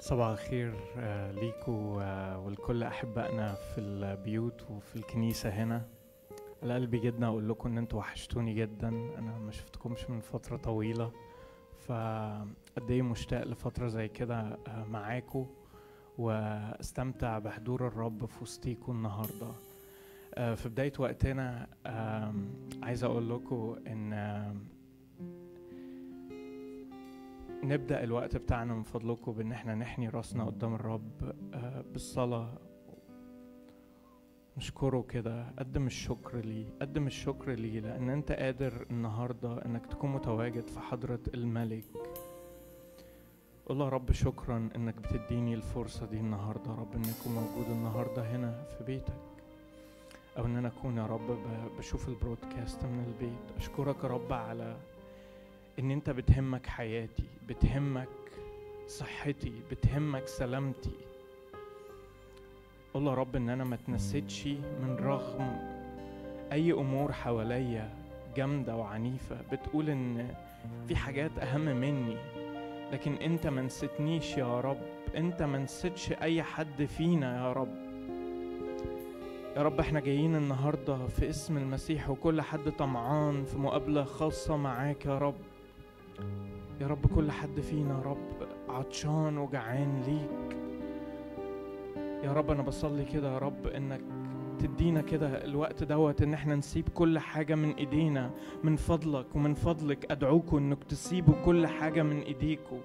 صباح الخير آه، ليكوا آه، ولكل أحبائنا في البيوت وفي الكنيسة هنا على قلبي جدا أقول لكم إن أنتوا وحشتوني جدا أنا ما شفتكمش من فترة طويلة فقد إيه مشتاق لفترة زي كده آه، معاكوا واستمتع بحضور الرب في وسطيكوا النهارده آه، في بداية وقتنا آم، عايز أقول لكم إن آم، نبدأ الوقت بتاعنا من فضلكم بإن احنا نحني راسنا قدام الرب آه، بالصلاة نشكره كده قدم الشكر ليه قدم الشكر ليه لأن أنت قادر النهاردة إنك تكون متواجد في حضرة الملك قول له يا رب شكرا إنك بتديني الفرصة دي النهاردة يا رب إني أكون موجود النهاردة هنا في بيتك أو إن أنا أكون يا رب ب- بشوف البرودكاست من البيت أشكرك يا رب على ان انت بتهمك حياتي بتهمك صحتي بتهمك سلامتي قول يا رب ان انا ما اتنسيتش من رغم اي امور حواليا جامده وعنيفه بتقول ان في حاجات اهم مني لكن انت ما نسيتنيش يا رب انت ما نسيتش اي حد فينا يا رب يا رب احنا جايين النهارده في اسم المسيح وكل حد طمعان في مقابله خاصه معاك يا رب يا رب كل حد فينا يا رب عطشان وجعان ليك يا رب انا بصلي كده يا رب انك تدينا كده الوقت دوت ان احنا نسيب كل حاجة من ايدينا من فضلك ومن فضلك ادعوكم انك تسيبوا كل حاجة من ايديكم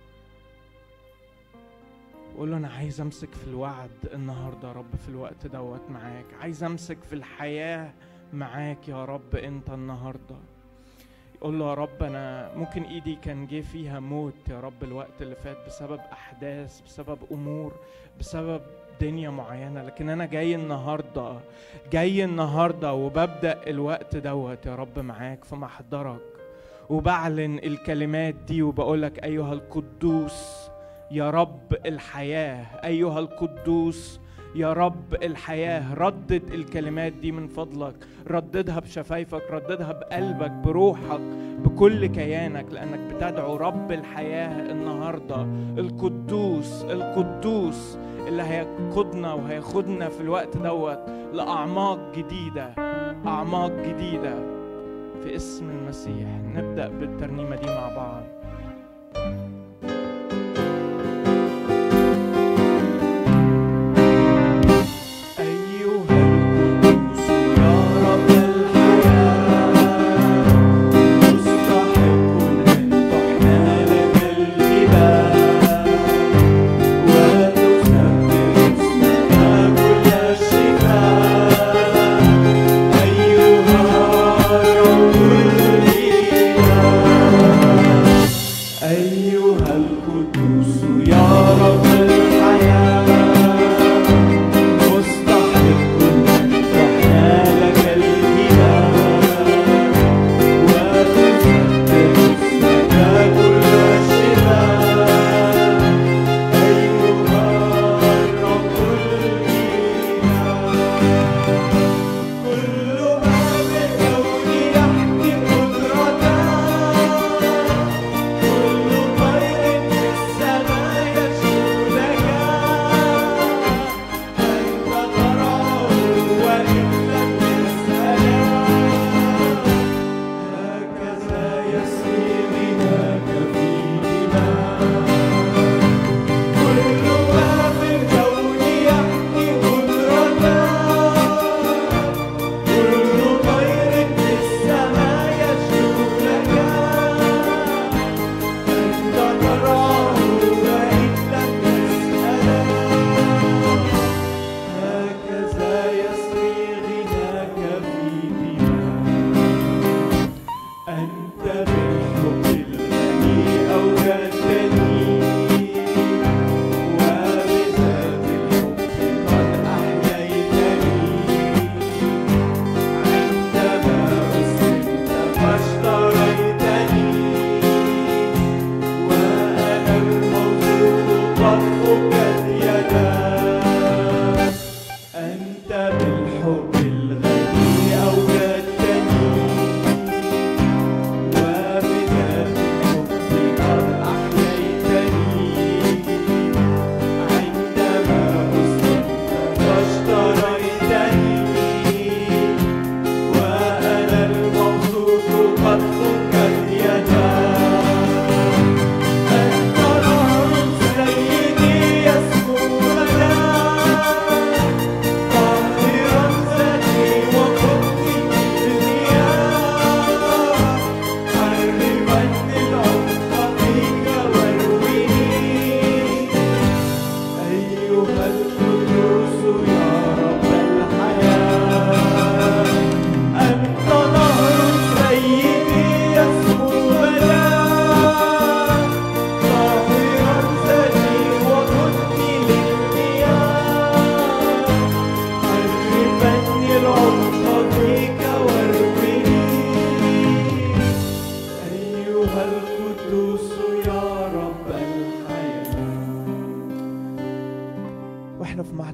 قول له انا عايز امسك في الوعد النهارده يا رب في الوقت دوت معاك عايز امسك في الحياة معاك يا رب انت النهارده قول له يا رب انا ممكن ايدي كان جه فيها موت يا رب الوقت اللي فات بسبب احداث بسبب امور بسبب دنيا معينة لكن أنا جاي النهاردة جاي النهاردة وببدأ الوقت دوت يا رب معاك في محضرك وبعلن الكلمات دي وبقولك أيها القدوس يا رب الحياة أيها القدوس يا رب الحياة ردد الكلمات دي من فضلك رددها بشفايفك رددها بقلبك بروحك بكل كيانك لأنك بتدعو رب الحياة النهاردة القدوس القدوس اللي هيقودنا وهياخدنا في الوقت دوت لأعماق جديدة أعماق جديدة في اسم المسيح نبدأ بالترنيمة دي مع بعض أيها القدوس يا رب الحياة مستحق أن تحمل بالجبال وتسبح اسمك كل الشفاء أيها رب الإله أيها القدوس يا رب الحياة مستحق أن تحملك الجبال وتسبح اسمك كل الشفاء أيها الرب الإله كل ما بالكون يحكي قدرته كل طير في السماء يشكو لك أنت تراه وإن لم تسأله هكذا يسري غناك في دماء كل ما في الكون يحكي قدرته كل طير في السماء يشكو لك أنت تراه وإن لم تسأله هكذا يسري غناك في دماء أنت بالحب الغني أوجدتني وبذات الحب قد أحييتني عندما أسلمت فاشتريتني وأنا الموجود قد فكت يداك أنت بالحب الغني أوجدتني وبذات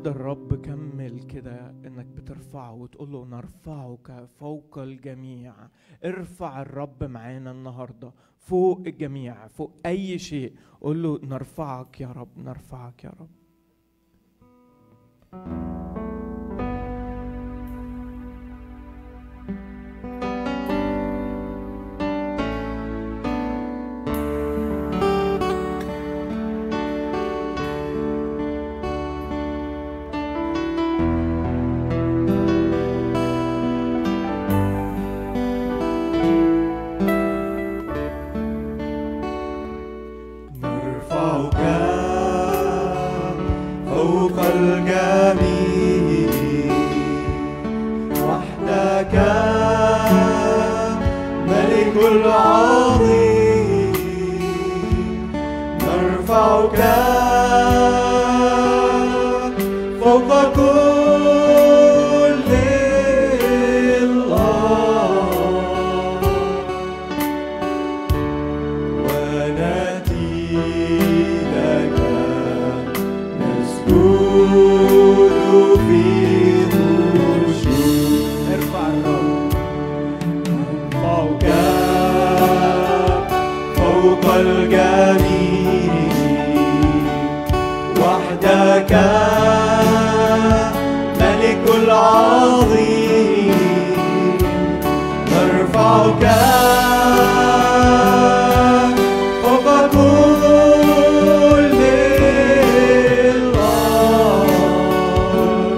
مجد الرب كمل كده انك بترفعه وتقول له نرفعك فوق الجميع ارفع الرب معانا النهارده فوق الجميع فوق اي شيء قول له نرفعك يا رب نرفعك يا رب نرفعك فوق الجميع وحدك ملك العظيم نرفعك فوق كل الأرض ونأتي لك نسجد في خشوع ارفع الرب فوق فوق الجميع وحدك ملك العظيم نرفعك فوق كل الأرض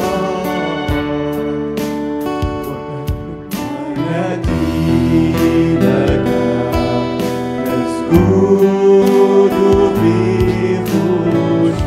ونأتي لك نسجد في خشوع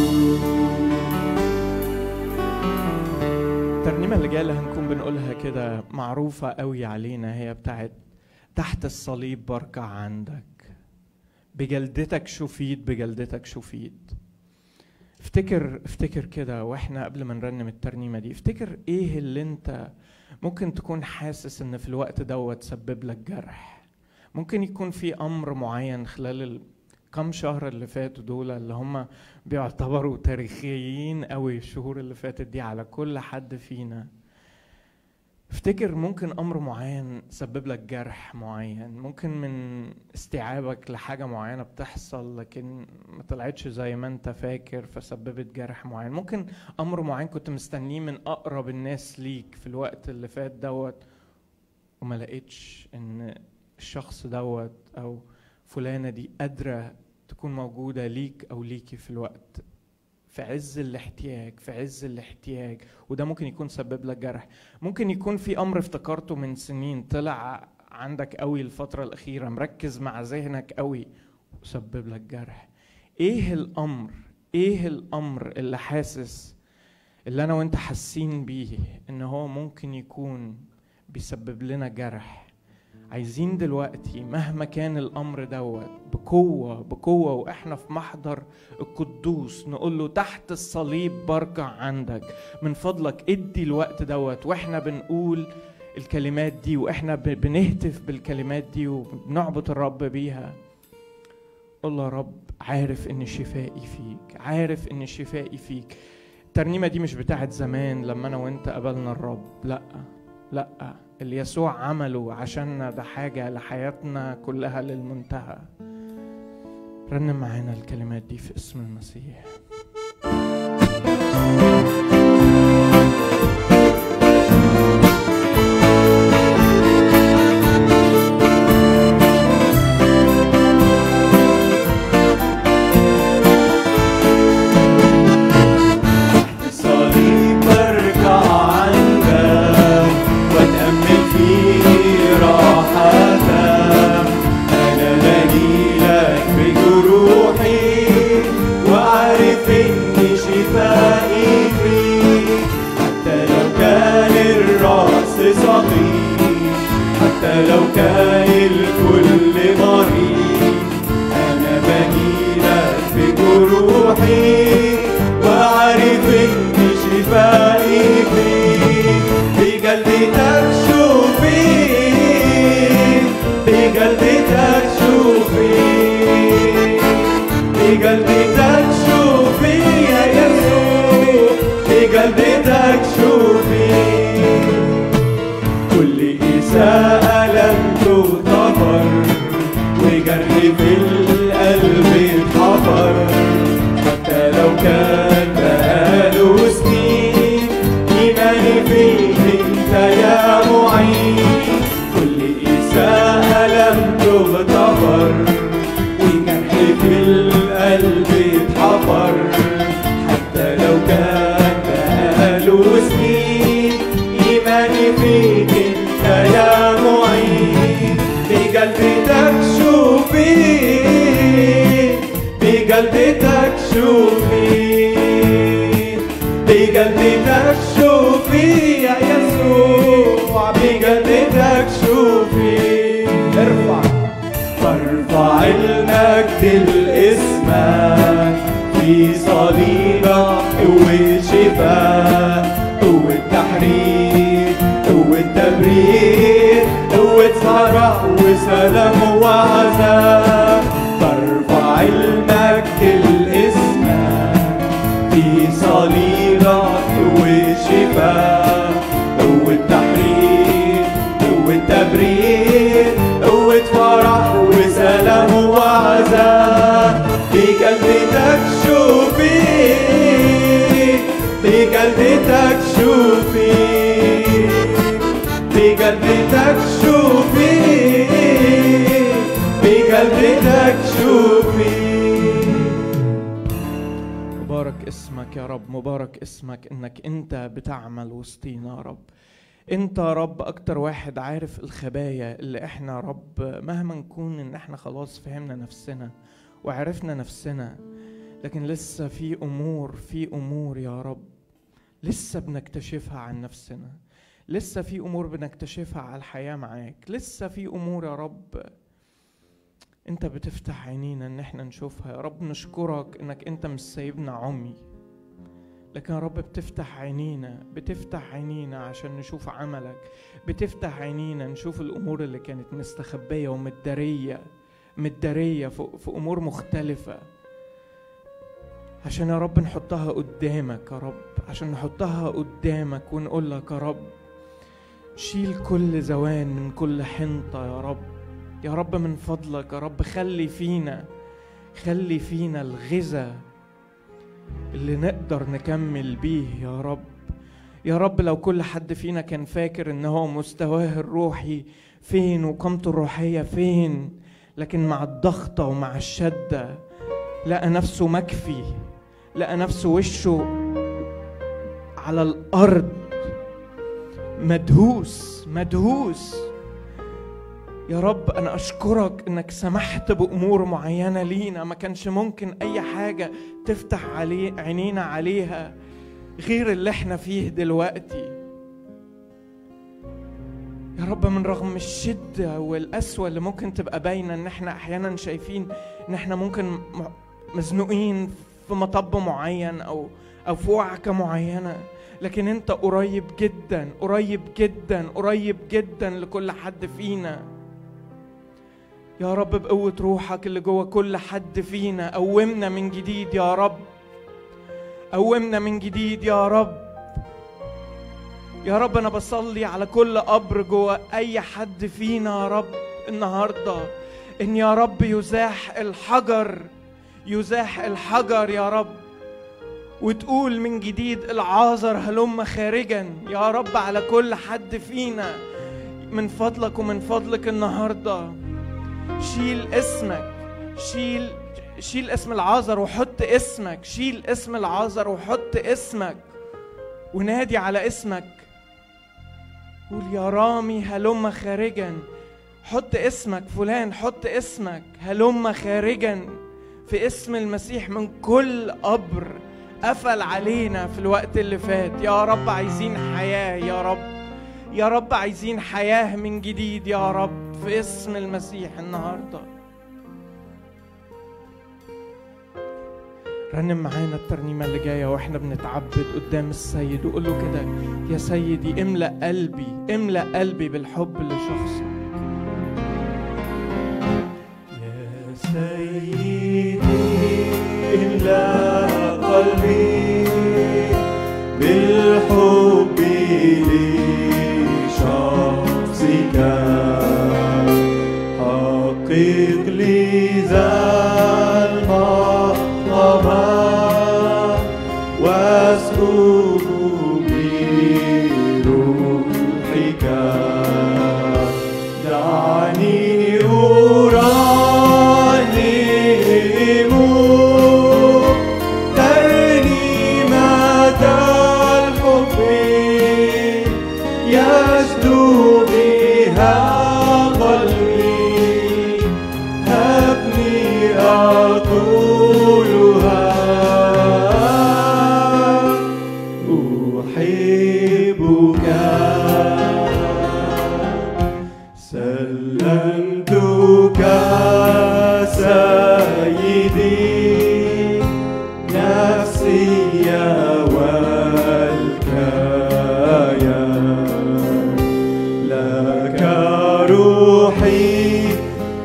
الترنيمة اللي جاية اللي هنكون بنقولها كده معروفة قوي علينا هي بتاعت تحت الصليب بركع عندك بجلدتك شفيت بجلدتك شفيت افتكر افتكر كده واحنا قبل ما نرنم الترنيمة دي افتكر ايه اللي انت ممكن تكون حاسس ان في الوقت دوت سبب لك جرح ممكن يكون في امر معين خلال ال... كم شهر اللي فاتوا دول اللي هم بيعتبروا تاريخيين قوي الشهور اللي فاتت دي على كل حد فينا افتكر ممكن امر معين سبب لك جرح معين ممكن من استيعابك لحاجه معينه بتحصل لكن ما طلعتش زي ما انت فاكر فسببت جرح معين ممكن امر معين كنت مستنيه من اقرب الناس ليك في الوقت اللي فات دوت وما لقيتش ان الشخص دوت او فلانه دي قادره تكون موجوده ليك او ليكي في الوقت في عز الاحتياج في عز الاحتياج وده ممكن يكون سبب لك جرح ممكن يكون في امر افتكرته من سنين طلع عندك قوي الفترة الأخيرة مركز مع ذهنك قوي وسبب لك جرح ايه الامر ايه الامر اللي حاسس اللي انا وانت حاسين بيه ان هو ممكن يكون بيسبب لنا جرح عايزين دلوقتي مهما كان الامر دوت بقوه بقوه واحنا في محضر القدوس نقول له تحت الصليب بركع عندك من فضلك ادي الوقت دوت واحنا بنقول الكلمات دي واحنا ب- بنهتف بالكلمات دي وبنعبد الرب بيها قول له يا رب عارف ان شفائي فيك عارف ان شفائي فيك الترنيمه دي مش بتاعت زمان لما انا وانت قابلنا الرب لا لا اللي يسوع عمله عشاننا ده حاجه لحياتنا كلها للمنتهى رنم معانا الكلمات دي في اسم المسيح صليب بركع عندك واتأمل في راحتك أنا بجيلك بجروحي وعارف إن لم تغتفر وجرح في القلب اتحفر حتى لو كان بقاله سنين إيماني فيك انت يا معين بقلبتك شوفي بقلبتك شوفي بقلبتك شوفي يا يسوع بقلبتك شوفي ارفع فارفع المجد لاسمك في صليبك قوة شفاء قوة تحرير قوة تبرير قوة فرح وسلام وعزاء فارفع المجد لاسمك في صليبك قوة شفاء قوة تحرير قوة تبرير قوة فرح وسلام وعزاء في قلبتك شوفي في قلبتك شوفي في قلبتك شوفي في قلبتك شوفي مبارك اسمك يا رب مبارك اسمك انك انت بتعمل وسطينا يا رب انت يا رب اكتر واحد عارف الخبايا اللي احنا يا رب مهما نكون ان احنا خلاص فهمنا نفسنا وعرفنا نفسنا لكن لسه في امور في امور يا رب لسه بنكتشفها عن نفسنا لسه في امور بنكتشفها على الحياه معاك لسه في امور يا رب انت بتفتح عينينا ان احنا نشوفها يا رب نشكرك انك انت مش سايبنا عمي لكن يا رب بتفتح عينينا بتفتح عينينا عشان نشوف عملك بتفتح عينينا نشوف الامور اللي كانت مستخبيه ومتداريه متداريه في, في امور مختلفه عشان يا رب نحطها قدامك يا رب عشان نحطها قدامك ونقول لك يا رب شيل كل زوان من كل حنطه يا رب يا رب من فضلك يا رب خلي فينا خلي فينا الغذاء اللي نقدر نكمل بيه يا رب يا رب لو كل حد فينا كان فاكر ان هو مستواه الروحي فين وقامته الروحيه فين لكن مع الضغطه ومع الشده لقى نفسه مكفي لقى نفسه وشه على الارض مدهوس مدهوس يا رب انا اشكرك انك سمحت بامور معينه لينا ما كانش ممكن اي حاجه تفتح عليه عينينا عليها غير اللي احنا فيه دلوقتي يا رب من رغم الشده والقسوه اللي ممكن تبقى باينه ان احنا احيانا شايفين ان احنا ممكن م- مزنوقين في مطب معين او او في وعكه معينه لكن انت قريب جدا قريب جدا قريب جدا لكل حد فينا يا رب بقوة روحك اللي جوه كل حد فينا قومنا من جديد يا رب قومنا من جديد يا رب يا رب انا بصلي على كل قبر جوه اي حد فينا يا رب النهارده ان يا رب يزاح الحجر يزاح الحجر يا رب وتقول من جديد العازر هلم خارجا يا رب على كل حد فينا من فضلك ومن فضلك النهارده شيل اسمك شيل شيل اسم العازر وحط اسمك شيل اسم العازر وحط اسمك ونادي على اسمك قول يا رامي هلم خارجا حط اسمك فلان حط اسمك هلم خارجا في اسم المسيح من كل قبر قفل علينا في الوقت اللي فات يا رب عايزين حياة يا رب يا رب عايزين حياة من جديد يا رب في اسم المسيح النهارده رنم معانا الترنيمة اللي جاية واحنا بنتعبد قدام السيد وقول له كده يا سيدي املأ قلبي املأ قلبي بالحب لشخصك يا سيدي املا قلبي بالحب لشخصك حقق لي ذا المطلب واسكب بروحك أسلمتك سيدي نفسي والكيان لك روحي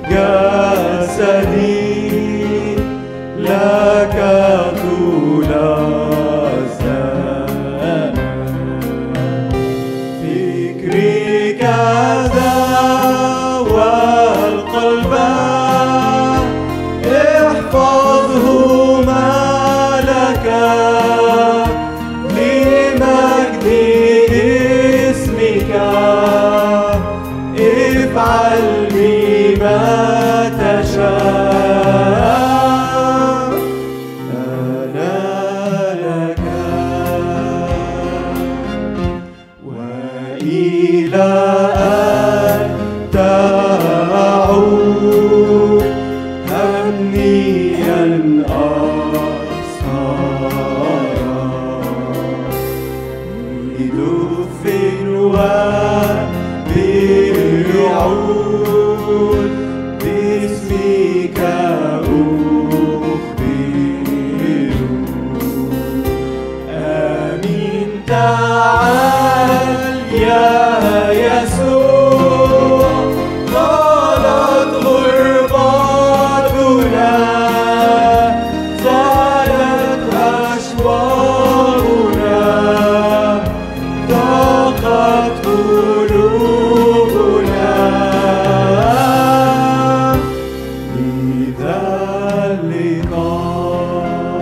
جسدي لك طول الزمان فكري كذا والقلب احفظهما لك لمجد اسمك افعل بما تشاء أنا لك وإلى أن تعود هنيئا أسهارا بدف وبرعود باسمك أخبر آمين تعال يا يسوع طالت غربتنا زالت أشواقنا ضاقت قلوبنا لذا اللقاء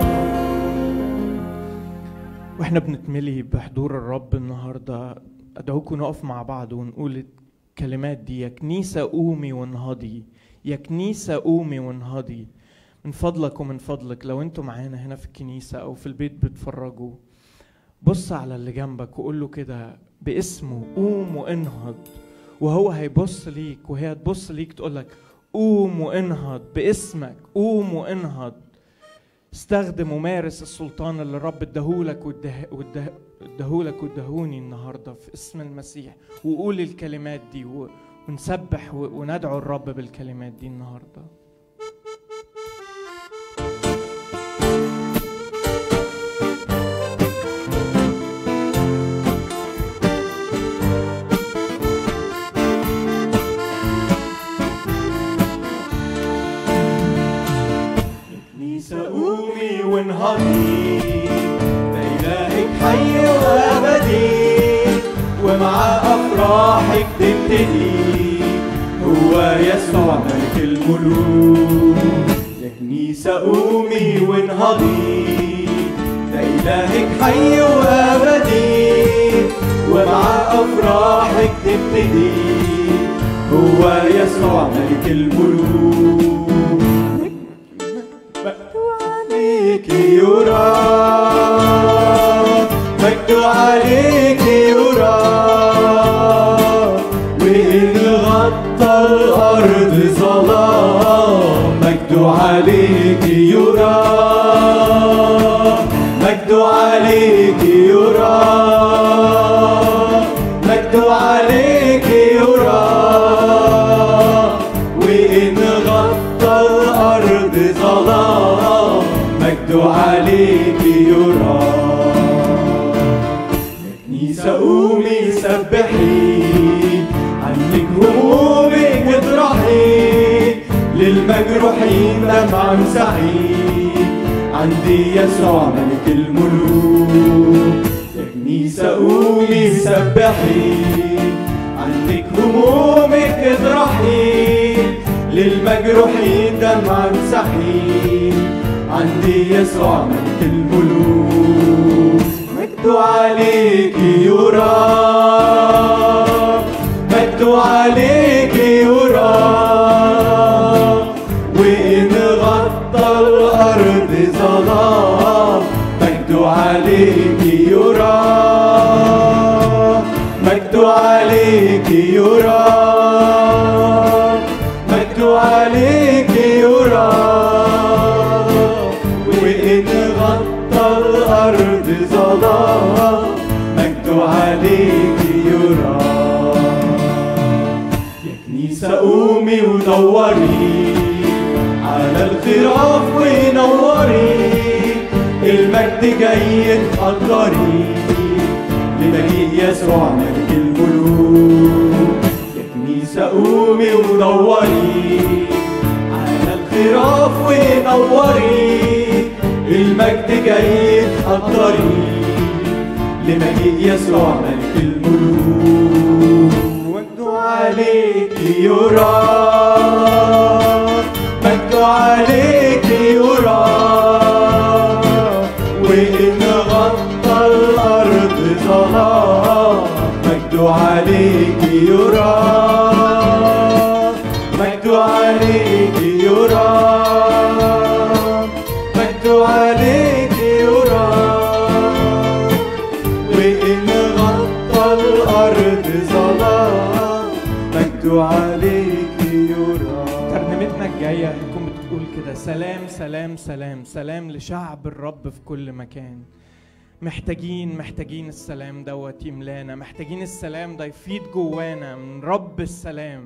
واحنا بنتملي بحضور الرب النهارده ادعوكم نقف مع بعض ونقول الكلمات دي يا كنيسه قومي وانهضي يا كنيسه قومي وانهضي من فضلك ومن فضلك لو انتوا معانا هنا في الكنيسه او في البيت بتفرجوا بص على اللي جنبك وقول له كده باسمه قوم وانهض وهو هيبص ليك وهي هتبص ليك تقول لك قوم وانهض باسمك قوم وانهض استخدم ومارس السلطان اللي الرب اداهولك واداه- واداه- اداهولك واداهوني النهارده في اسم المسيح وقول الكلمات دي و- ونسبح و- وندعو الرب بالكلمات دي النهارده كنيسة قومي وانهضي ده إلهك حي وأبدي ومع أفراحك تبتدي هو يسوع ملك الملوك يا كنيسة قومي وانهضي ده إلهك حي وأبدي ومع أفراحك تبتدي هو يسوع ملك الملوك عليك يرى مجد عليك يرى وإن غطى الأرض ظلام مجد عليك يرى مجد عليك يرى مجد عليك يرى وإن غطى الأرض ظلام مجد عليك يرى يا كنيسة قومي سبحي عنك همومك اطرحي للمجروحين دمع امسحي عندي يسوع ملك الملوك يا كنيسة قومي سبحي عنك همومك اطرحي للمجروحين دمع امسحي عندي يسوع ملك الملوك مجد عليك يرى مجد عليك يرى وإن غطى الأرض ظلام مجد عليك يرى مجد عليك يرى مجد عليك يرى وإن غطى الأرض ظلام مجد عليك يرى يا كنيسة قومي قومي ودوري على الخراف ونوري المجد جاي تحضري لمجيء يسوع ملك الملوك يا كنيسة قومي ودوري على الخراف ونوري المجد جاي تحضري لمجيء يسوع ملك الملوك مجد عليك يرى مجد عليك يرى وإن غطى الأرض ظلام مجد عليك يرى مجد عليك يرى مجد عليك يرى وإن غطى الأرض ظلام مجد عليك يرى ترنيمتنا الجاية هتكون بتقول كده سلام سلام سلام سلام لشعب الرب في كل مكان محتاجين محتاجين السلام دوت يملانا محتاجين السلام ده يفيض جوانا من رب السلام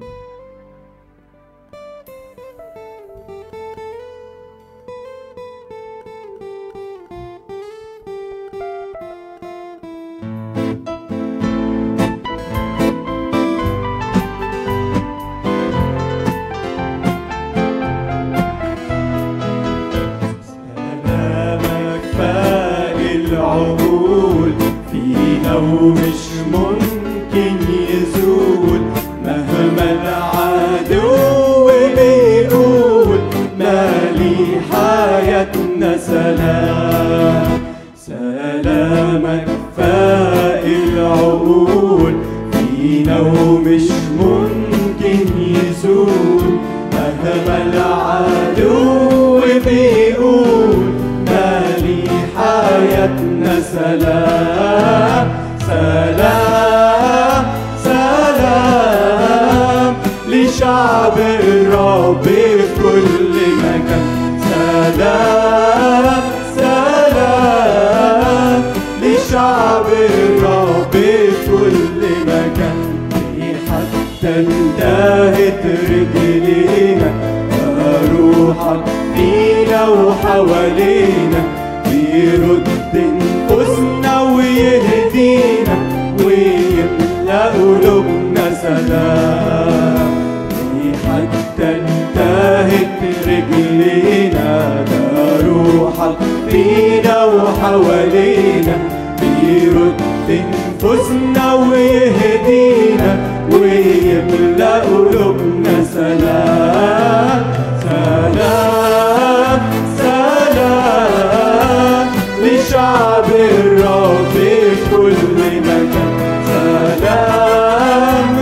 سلامك فاق العقول فينا ومش ممكن يزول مهما العدو بيقول مالي حياتنا سلام سلامك فاق العقول فينا ومش ممكن يزول مهما العدو بيقول مالي حياتنا سلام سلام سلام لشعب الرب في كل مكان سلام سلام لشعب الرب في كل مكان حتى انتهت رجلينا روحك فينا وحوالينا بيرد نفوسنا ويهدينا ويملأ قلوبنا سلام حتى انتهت رجلينا ده روحك فينا وحوالينا بيرد نفوسنا ويهدينا ويملأ قلوبنا سلام سلام سلام لشعب الرب في كل مكان سلام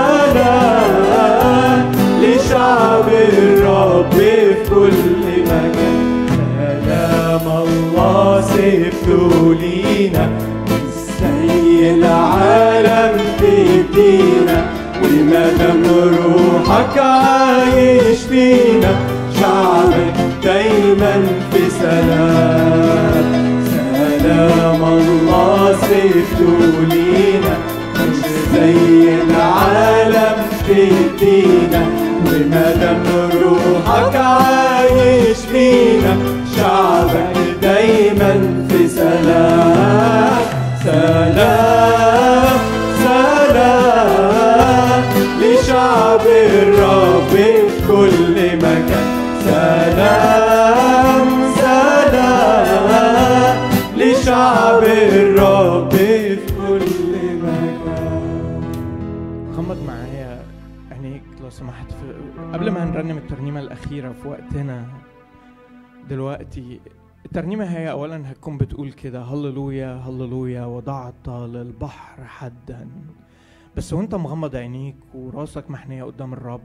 سلام لشعب الرب في كل مكان سلام الله سيبته لينا زي العالم تدينا ومدام روحك عايش فينا شعبك دايما في سلام سلام الله سيبته لينا مش زي العالم تدينا ومدام روحك عايش فينا شعبك دايما في سلام سلام سلام لشعب الرب في كل مكان سلام سلام لشعب الرب في كل مكان غمض معايا عينيك لو سمحت في قبل ما هنرنم الترنيمة الأخيرة في وقتنا دلوقتي الترنيمة هي أولا هتكون بتقول كده هللويا هللويا وضعت للبحر حدا بس وانت مغمض عينيك وراسك محنية قدام الرب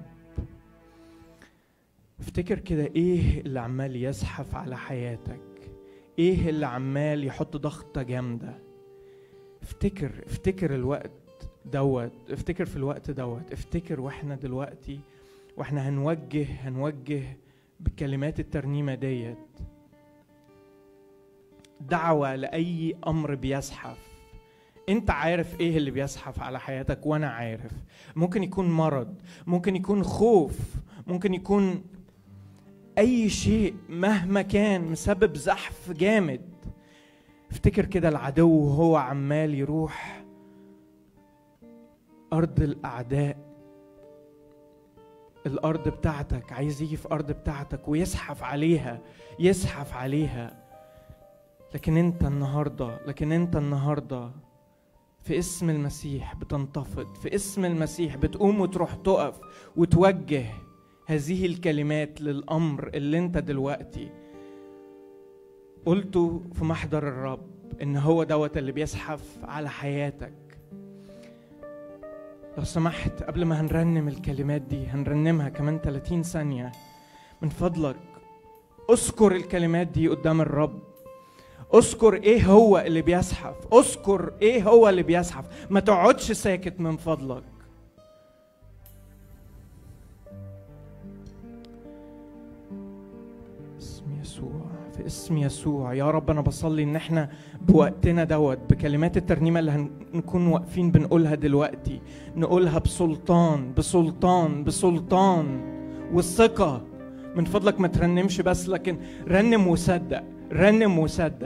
افتكر كده ايه اللي عمال يزحف على حياتك ايه اللي عمال يحط ضغطة جامدة افتكر افتكر الوقت دوت افتكر في الوقت دوت افتكر واحنا دلوقتي واحنا هنوجه هنوجه بكلمات الترنيمة ديت دعوة لأي أمر بيزحف انت عارف ايه اللي بيزحف على حياتك وانا عارف ممكن يكون مرض ممكن يكون خوف ممكن يكون اي شيء مهما كان مسبب زحف جامد افتكر كده العدو وهو عمال يروح ارض الاعداء الارض بتاعتك عايز يجي في ارض بتاعتك ويزحف عليها يزحف عليها لكن انت النهارده لكن انت النهارده في اسم المسيح بتنتفض في اسم المسيح بتقوم وتروح تقف وتوجه هذه الكلمات للامر اللي انت دلوقتي قلته في محضر الرب ان هو دوت اللي بيزحف على حياتك لو سمحت قبل ما هنرنم الكلمات دي هنرنمها كمان 30 ثانية من فضلك اذكر الكلمات دي قدام الرب اذكر ايه هو اللي بيزحف اذكر ايه هو اللي بيزحف ما تقعدش ساكت من فضلك اسم يسوع في اسم يسوع يا رب انا بصلي ان احنا بوقتنا دوت بكلمات الترنيمه اللي هنكون واقفين بنقولها دلوقتي نقولها بسلطان بسلطان بسلطان والثقه من فضلك ما ترنمش بس لكن رنم وصدق رنم وصدق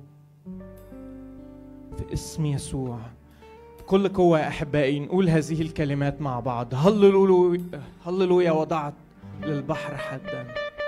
في اسم يسوع بكل قوة يا أحبائي نقول هذه الكلمات مع بعض هللويا هللويا وضعت للبحر حدا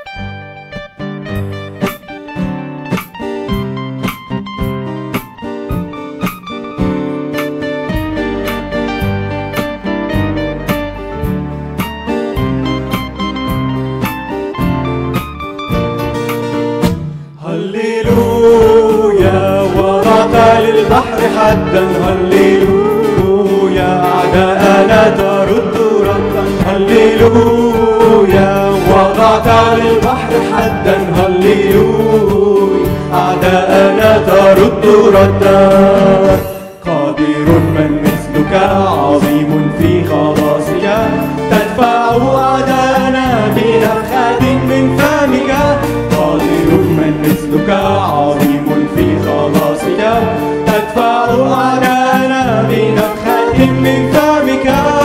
هللويا وضعت للبحر حدا هللويا أعداءنا ترد ردا هللويا وضعت للبحر حدا هللويا أعداءنا ترد ردا قادر من مثلك عظيم في خلاصك تدفع أعداءنا بنفخة من فمك قادر من مثلك عظيم في خلاصك تدفع أعداءنا بنفخة من فمك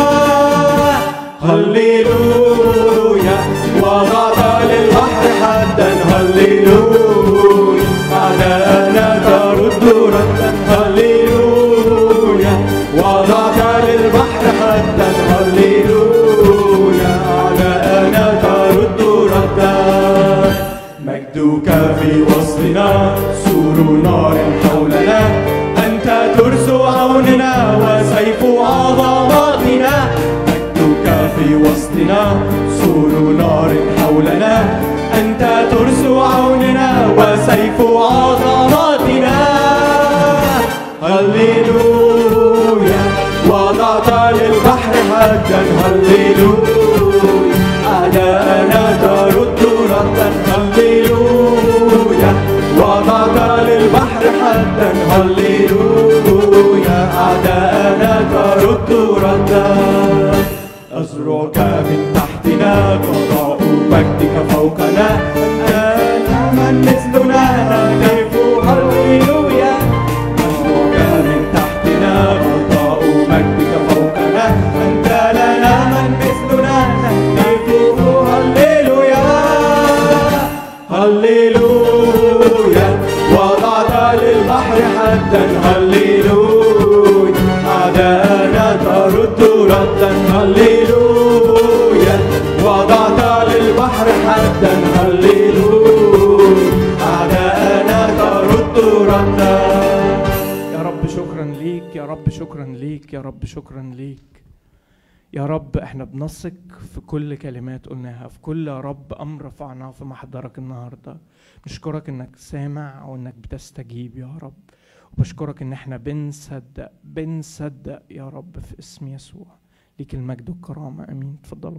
هللويا وضعت للبحر حدا هللويا أعداءنا ترد ردا هللويا وضعت للبحر حدا هللويا أعداءنا ترد ردا مجدك في وسطنا سور نار حولنا أنت ترس عوننا وسيف عظماتنا مجدك في وسطنا سور نار حولنا أنت ترس عوننا وسيف عظماتنا هللويا وضعت للبحر حدا هللويا أعداءنا ترد ردا هللويا وضعت للبحر حدا هللويا أعداءنا ترد ردا أزرعك من تحتنا قضاء مجدك فوقنا أنا من مثلنا نهتف هللويا أزرعك من تحتنا قضاء مجدك فوقنا أنت لنا من مثلنا نهتف هللويا هللويا وضعت للبحر حدا هللويا أعداءنا ترد ردا هللويا وضعت للبحر حدا هللويا أعداءنا ترد ردا يا رب شكرا ليك يا رب شكرا ليك يا رب شكرا ليك يا رب احنا بنثق في كل كلمات قلناها في كل يا رب امر رفعناه في محضرك النهارده نشكرك انك سامع وانك بتستجيب يا رب وبشكرك ان احنا بنصدق بنصدق يا رب في اسم يسوع ليك المجد والكرامه امين اتفضلوا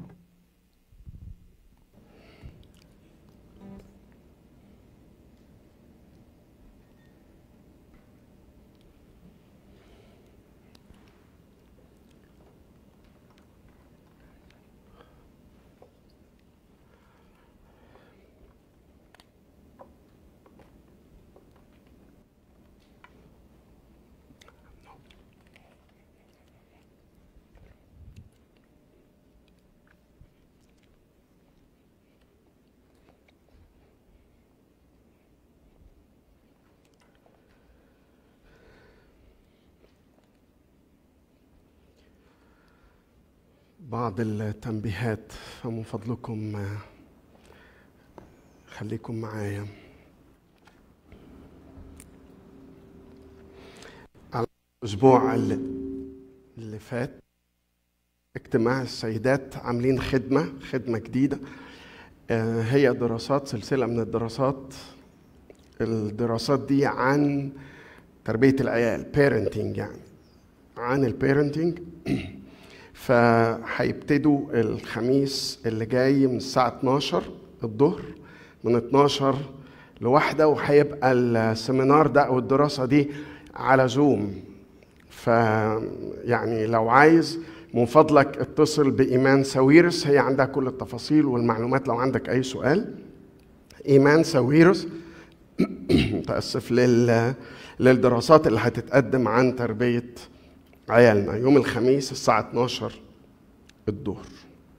بعض التنبيهات فمن فضلكم آه، خليكم معايا على الأسبوع اللي اللي فات اجتماع السيدات عاملين خدمة خدمة جديدة آه، هي دراسات سلسلة من الدراسات الدراسات دي عن تربية العيال parenting يعني عن البيرنتنج فهيبتدوا الخميس اللي جاي من الساعة 12 الظهر من 12 لواحدة وهيبقى السيمينار ده أو الدراسة دي على زوم ف يعني لو عايز من فضلك اتصل بإيمان ساويرس هي عندها كل التفاصيل والمعلومات لو عندك أي سؤال إيمان ساويرس متأسف لل للدراسات اللي هتتقدم عن تربية عيالنا يوم الخميس الساعة 12 الظهر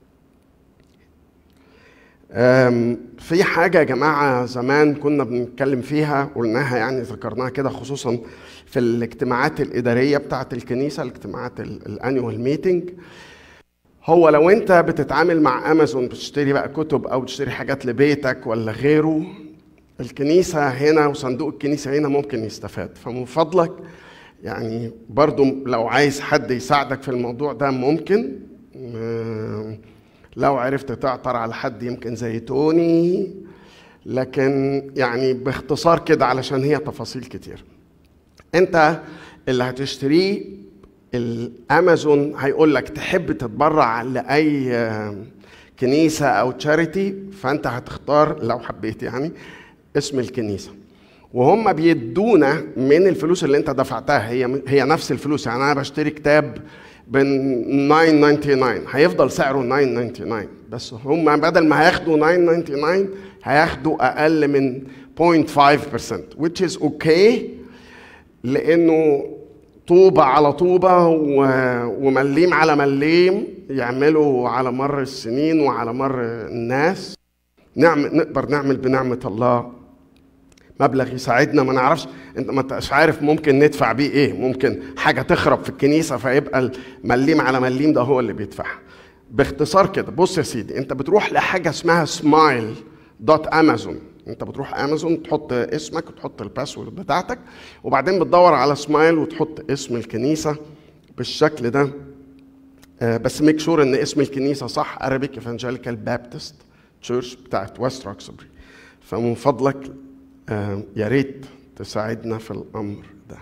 أم، في حاجة يا جماعة زمان كنا بنتكلم فيها قلناها يعني ذكرناها كده خصوصا في الاجتماعات الإدارية بتاعة الكنيسة الاجتماعات الانيوال ميتنج هو لو انت بتتعامل مع امازون بتشتري بقى كتب او بتشتري حاجات لبيتك ولا غيره الكنيسة هنا وصندوق الكنيسة هنا ممكن يستفاد فمن فضلك يعني برضو لو عايز حد يساعدك في الموضوع ده ممكن آه، لو عرفت تعطر على حد يمكن زي توني لكن يعني باختصار كده علشان هي تفاصيل كتير انت اللي هتشتريه الامازون هيقول لك تحب تتبرع لاي آه، كنيسه او تشاريتي فانت هتختار لو حبيت يعني اسم الكنيسه وهم بيدونا من الفلوس اللي انت دفعتها هي هي نفس الفلوس يعني انا بشتري كتاب ب 999 هيفضل سعره 999 بس هم بدل ما هياخدوا 999 هياخدوا اقل من 0.5% which is okay لانه طوبة على طوبة و- ومليم على مليم يعملوا على مر السنين وعلى مر الناس نعمل نقدر نعمل بنعمة الله مبلغ يساعدنا ما نعرفش انت ما انتش عارف ممكن ندفع بيه ايه ممكن حاجه تخرب في الكنيسه فيبقى المليم على مليم ده هو اللي بيدفعها باختصار كده بص يا سيدي انت بتروح لحاجه اسمها سمايل دوت امازون انت بتروح امازون تحط اسمك وتحط الباسورد بتاعتك وبعدين بتدور على سمايل وتحط اسم الكنيسه بالشكل ده آه، بس ميك شور ان اسم الكنيسه صح Arabic Evangelical Baptist Church بتاعت ويست روكسبري فمن فضلك آه، يا ريت تساعدنا في الامر ده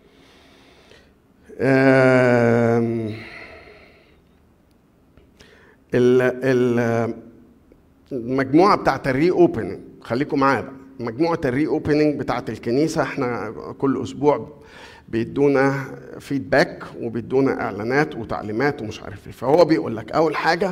آم، ال ال المجموعه بتاعت الري اوبننج خليكم معايا بقى مجموعه الري اوبننج بتاعت الكنيسه احنا كل اسبوع بيدونا فيدباك وبيدونا اعلانات وتعليمات ومش عارف ايه فهو بيقول لك اول حاجه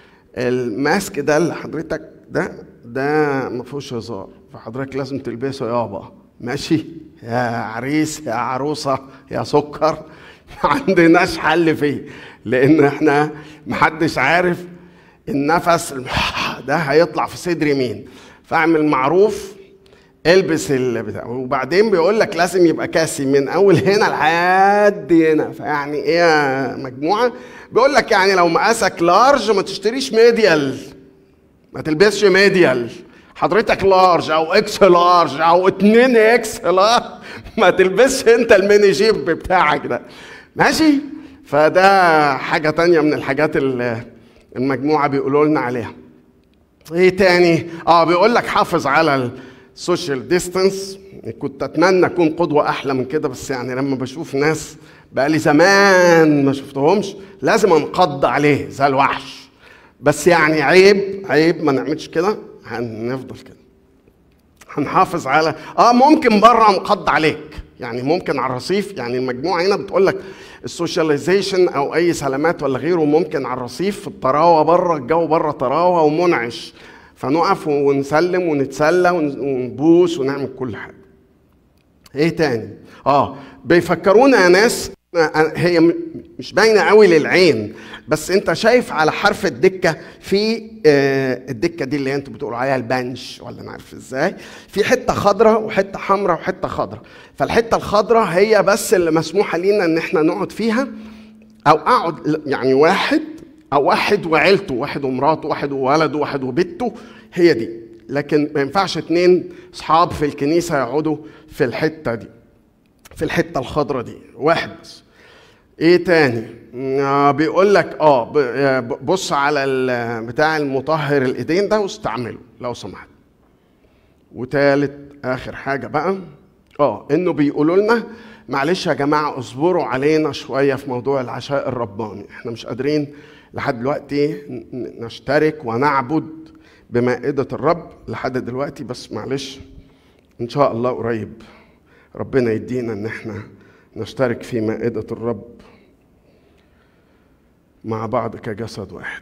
الماسك ده اللي حضرتك ده ده ما فيهوش هزار فحضرتك لازم تلبسه يابا ماشي يا عريس يا عروسه يا سكر ما عندناش حل فيه لان احنا محدش عارف النفس ده هيطلع في صدر مين فاعمل معروف البس البتاع وبعدين بيقول لك لازم يبقى كاسي من اول هنا لحد هنا فيعني ايه يا مجموعه بيقول لك يعني لو مقاسك لارج ما تشتريش ميديال ما تلبسش ميديال حضرتك لارج او اكس لارج او 2 اكس لارج ما تلبسش انت الميني جيب بتاعك ده ماشي فده حاجه تانية من الحاجات اللي المجموعه بيقولوا لنا عليها ايه تاني اه بيقول لك حافظ على السوشيال ديستانس كنت اتمنى اكون قدوه احلى من كده بس يعني لما بشوف ناس بقالي زمان ما شفتهمش لازم انقض عليه زي الوحش بس يعني عيب عيب ما نعملش كده هنفضل كده هنحافظ على اه ممكن بره انقض عليك يعني ممكن على الرصيف يعني المجموعه هنا بتقول لك السوشياليزيشن او اي سلامات ولا غيره ممكن على الرصيف في الطراوه بره الجو بره طراوه ومنعش فنقف ونسلم ونتسلى ون- ونبوس ونعمل كل حاجه ايه تاني اه بيفكرونا يا ناس أنا- هي م- مش باينه قوي للعين بس انت شايف على حرف الدكه في آه، الدكه دي اللي انتوا بتقولوا عليها البنش ولا انا عارف ازاي في حته خضراء وحته حمراء وحته خضراء فالحته الخضراء هي بس اللي مسموحه لينا ان احنا نقعد فيها او اقعد يعني واحد او واحد وعيلته واحد ومراته واحد وولده واحد وبنته هي دي لكن ما ينفعش اتنين اصحاب في الكنيسه يقعدوا في الحته دي في الحته الخضراء دي واحد بس ايه تاني آه بيقول لك اه ب- آه، بص على ال- بتاع المطهر الايدين ده واستعمله لو سمحت وتالت اخر حاجه بقى اه انه بيقولوا لنا معلش يا جماعه اصبروا علينا شويه في موضوع العشاء الرباني احنا مش قادرين لحد دلوقتي ن- ن- نشترك ونعبد بمائده الرب لحد دلوقتي بس معلش ان شاء الله قريب ربنا يدينا ان احنا نشترك في مائده الرب مع بعض كجسد واحد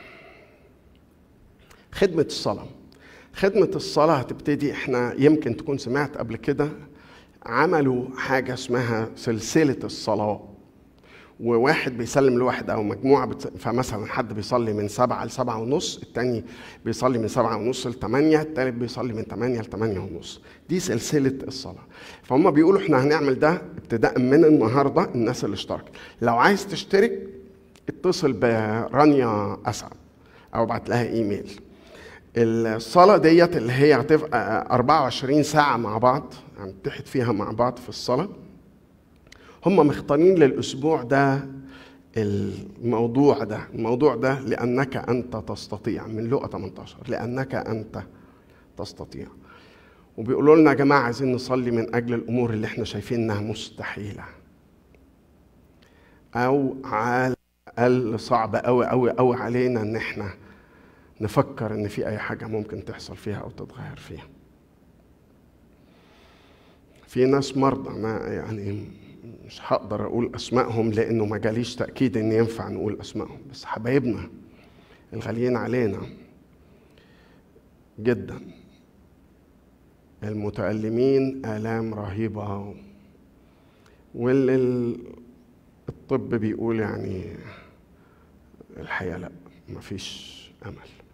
خدمه الصلاه خدمة الصلاة هتبتدي احنا يمكن تكون سمعت قبل كده عملوا حاجة اسمها سلسلة الصلاة وواحد بيسلم لواحد او مجموعة بت... فمثلا حد بيصلي من سبعة لسبعة ونص التاني بيصلي من سبعة ونص لتمانية التالت بيصلي من تمانية لتمانية ونص دي سلسلة الصلاة فهم بيقولوا احنا هنعمل ده ابتداء من النهاردة الناس اللي اشتركت لو عايز تشترك اتصل برانيا اسعد او ابعت لها ايميل الصلاة ديت اللي هي هتبقى 24 ساعة مع بعض هنتحد فيها مع بعض في الصلاة هم مختارين للأسبوع ده الموضوع ده الموضوع ده لأنك أنت تستطيع من لقى 18 لأنك أنت تستطيع وبيقولوا لنا يا جماعة عايزين نصلي من أجل الأمور اللي احنا شايفين إنها مستحيلة أو على الأقل صعبة أوي أوي أوي علينا إن احنا نفكر ان في اي حاجه ممكن تحصل فيها او تتغير فيها في ناس مرضى انا يعني مش هقدر اقول اسمائهم لانه ما جاليش تاكيد ان ينفع نقول اسمائهم بس حبايبنا الغاليين علينا جدا المتألمين آلام رهيبة واللي ال- الطب بيقول يعني الحياة لا مفيش أمل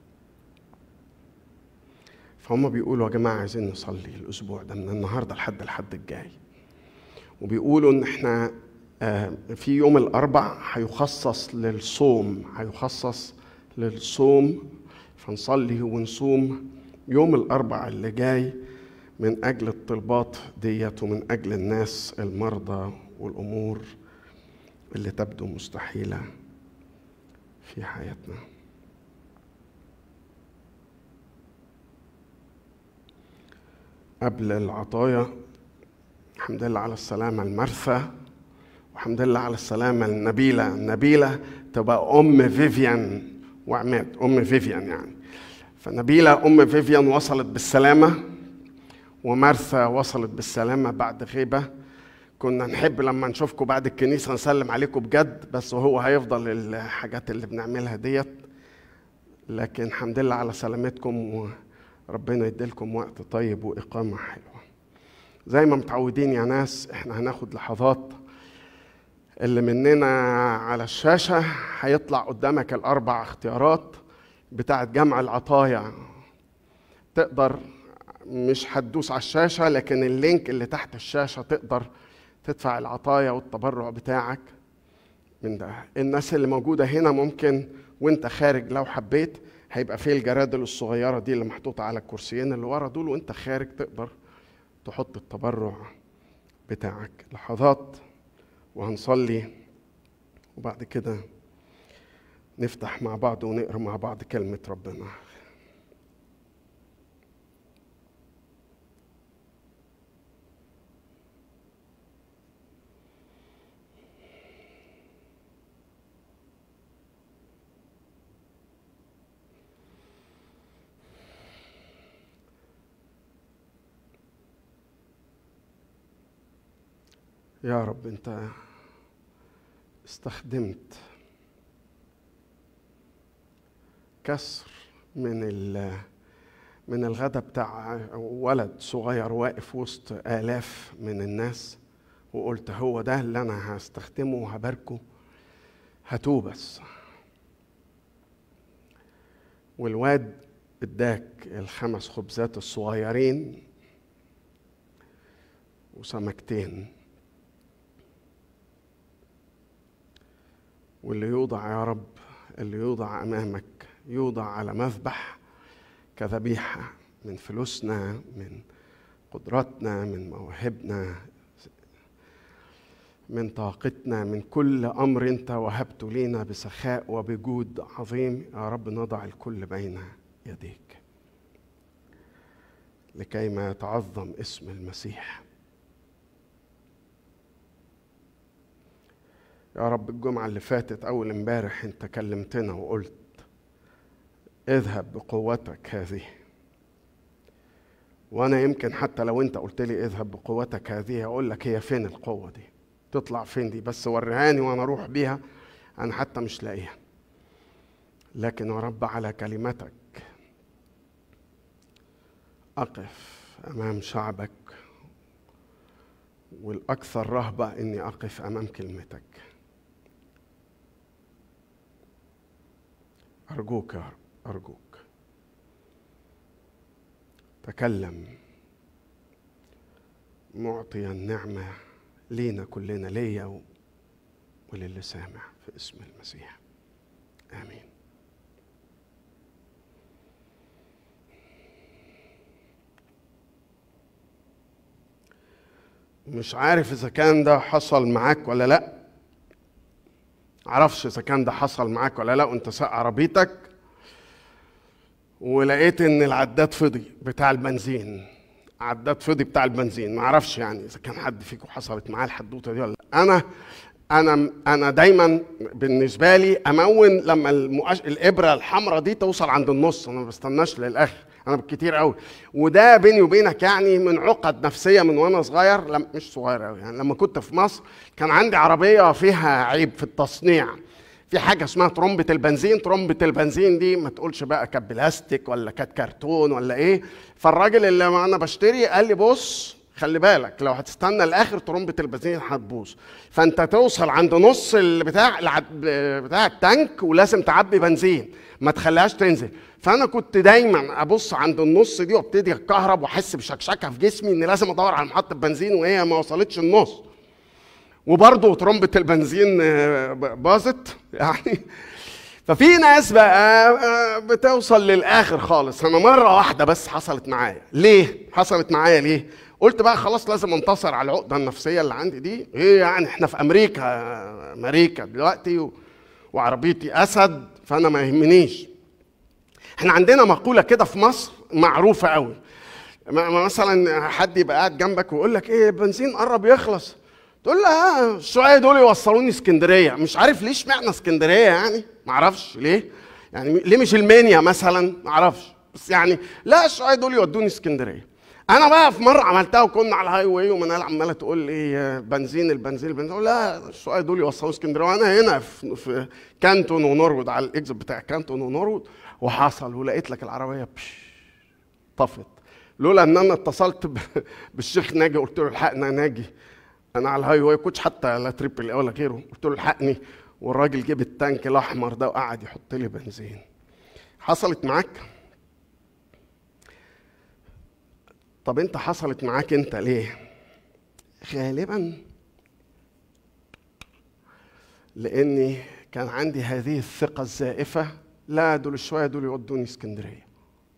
فهم بيقولوا يا جماعة عايزين نصلي الأسبوع ده من النهاردة لحد الحد الجاي وبيقولوا إن إحنا آه، في يوم الأربع هيخصص للصوم هيخصص للصوم فنصلي ونصوم يوم الأربع اللي جاي من أجل الطلبات ديت ومن أجل الناس المرضى والأمور اللي تبدو مستحيلة في حياتنا قبل العطايا الحمد لله على السلامة المرثى والحمد لله على السلامة النبيلة النبيلة تبقى أم فيفيان وعماد أم فيفيان يعني فنبيلة أم فيفيان وصلت بالسلامة ومرثى وصلت بالسلامة بعد غيبة كنا نحب لما نشوفكم بعد الكنيسة نسلم عليكم بجد بس هو هيفضل الحاجات اللي بنعملها ديت لكن الحمد لله على سلامتكم وربنا يديلكم وقت طيب وإقامة حلوة زي ما متعودين يا ناس احنا هناخد لحظات اللي مننا على الشاشة هيطلع قدامك الأربع اختيارات بتاعت جمع العطايا تقدر مش هتدوس على الشاشة لكن اللينك اللي تحت الشاشة تقدر تدفع العطايا والتبرع بتاعك من ده الناس اللي موجودة هنا ممكن وانت خارج لو حبيت هيبقى فيه الجرادل الصغيرة دي اللي محطوطة على الكرسيين اللي ورا دول وانت خارج تقدر تحط التبرع بتاعك لحظات وهنصلي وبعد كده نفتح مع بعض ونقرا مع بعض كلمة ربنا يا رب انت استخدمت كسر من ال من الغدا بتاع ولد صغير واقف وسط آلاف من الناس وقلت هو ده اللي أنا هستخدمه وهباركه هاتوه بس والواد اداك الخمس خبزات الصغيرين وسمكتين واللي يوضع يا رب اللي يوضع امامك يوضع على مذبح كذبيحه من فلوسنا من قدراتنا من مواهبنا من طاقتنا من كل امر انت وهبته لينا بسخاء وبجود عظيم يا رب نضع الكل بين يديك لكي ما يتعظم اسم المسيح يا رب الجمعة اللي فاتت أول امبارح أنت كلمتنا وقلت اذهب بقوتك هذه وأنا يمكن حتى لو أنت قلت لي اذهب بقوتك هذه أقول لك هي فين القوة دي تطلع فين دي بس وريهاني وأنا أروح بيها أنا حتى مش لاقيها لكن يا رب على كلمتك أقف أمام شعبك والأكثر رهبة إني أقف أمام كلمتك أرجوك يا رب أرجوك تكلم معطيا النعمة لينا كلنا ليا وللي سامع في اسم المسيح آمين مش عارف اذا كان ده حصل معاك ولا لا معرفش اذا كان ده حصل معاك ولا لا وانت ساق عربيتك ولقيت ان العداد فضي بتاع البنزين عداد فضي بتاع البنزين معرفش يعني اذا كان حد فيكم حصلت معاه الحدوته دي ولا لا انا انا انا دايما بالنسبه لي امون لما المؤش... الابره الحمراء دي توصل عند النص انا ما بستناش للاخر انا بالكتير قوي وده بيني وبينك يعني من عقد نفسيه من وانا صغير لم مش صغير قوي يعني لما كنت في مصر كان عندي عربيه فيها عيب في التصنيع في حاجه اسمها ترمبه البنزين ترمبه البنزين دي ما تقولش بقى كانت بلاستيك ولا كانت كرتون ولا ايه فالراجل اللي انا بشتري قال لي بص خلي بالك لو هتستنى الاخر ترمبه البنزين هتبوظ فانت توصل عند نص البتاع بتاع التانك ولازم تعبي بنزين ما تخليهاش تنزل فانا كنت دايما ابص عند النص دي وابتدي اتكهرب واحس بشكشكه في جسمي ان لازم ادور على محطه بنزين وهي ما وصلتش النص وبرضه ترمبه البنزين باظت يعني ففي ناس بقى بتوصل للاخر خالص انا مره واحده بس حصلت معايا ليه حصلت معايا ليه قلت بقى خلاص لازم انتصر على العقده النفسيه اللي عندي دي ايه يعني احنا في امريكا امريكا دلوقتي و... وعربيتي اسد فانا ما يهمنيش احنا عندنا مقوله كده في مصر معروفه قوي مثلا حد يبقى قاعد جنبك ويقول لك ايه البنزين قرب يخلص تقول له اه شويه دول يوصلوني اسكندريه مش عارف ليه اشمعنى اسكندريه يعني ما اعرفش ليه يعني ليه مش المنيا مثلا ما اعرفش بس يعني لا شويه دول يودوني اسكندريه انا بقى في مره عملتها وكنا على الهاي واي ومنال عماله تقول لي بنزين البنزين البنزين أقول لا شويه دول يوصلوا اسكندريه وانا هنا في, في كانتون ونورود على الاكزت بتاع كانتون ونورود وحصل ولقيت لك العربيه بش طفت لولا ان انا اتصلت بالشيخ ناجي قلت له الحقنا ناجي انا على الهاي واي كنتش حتى لا تريبل ولا غيره قلت له الحقني والراجل جيب التانك الاحمر ده وقعد يحط لي بنزين حصلت معاك طب انت حصلت معاك انت ليه غالبا لاني كان عندي هذه الثقه الزائفه لا دول شويه دول يودوني اسكندريه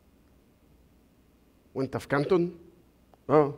وانت في كانتون اه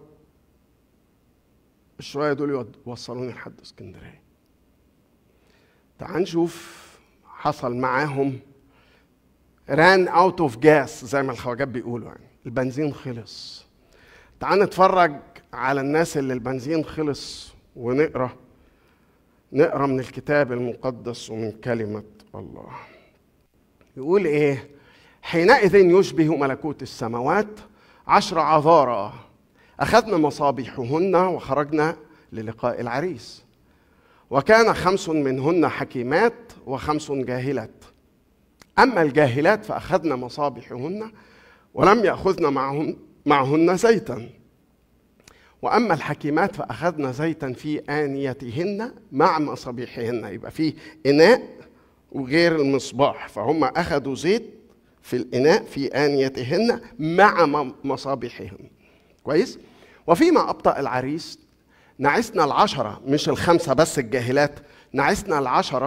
شويه دول يوصلوني لحد اسكندريه تعال نشوف حصل معاهم ران اوت اوف جاس زي ما الخواجات بيقولوا يعني البنزين خلص تعال نتفرج على الناس اللي البنزين خلص ونقرا نقرا من الكتاب المقدس ومن كلمه الله يقول ايه حينئذ يشبه ملكوت السماوات عشر عذارى اخذنا مصابيحهن وخرجنا للقاء العريس وكان خمس منهن حكيمات وخمس جاهلات اما الجاهلات فاخذنا مصابيحهن ولم ياخذن معهن معهن زيتا واما الحكيمات فاخذنا زيتا في انيتهن مع مصابيحهن يبقى في اناء وغير المصباح فهم اخذوا زيت في الاناء في انيتهن مع مصابيحهن كويس وفيما ابطا العريس نعسنا العشره مش الخمسه بس الجاهلات نعسنا العشره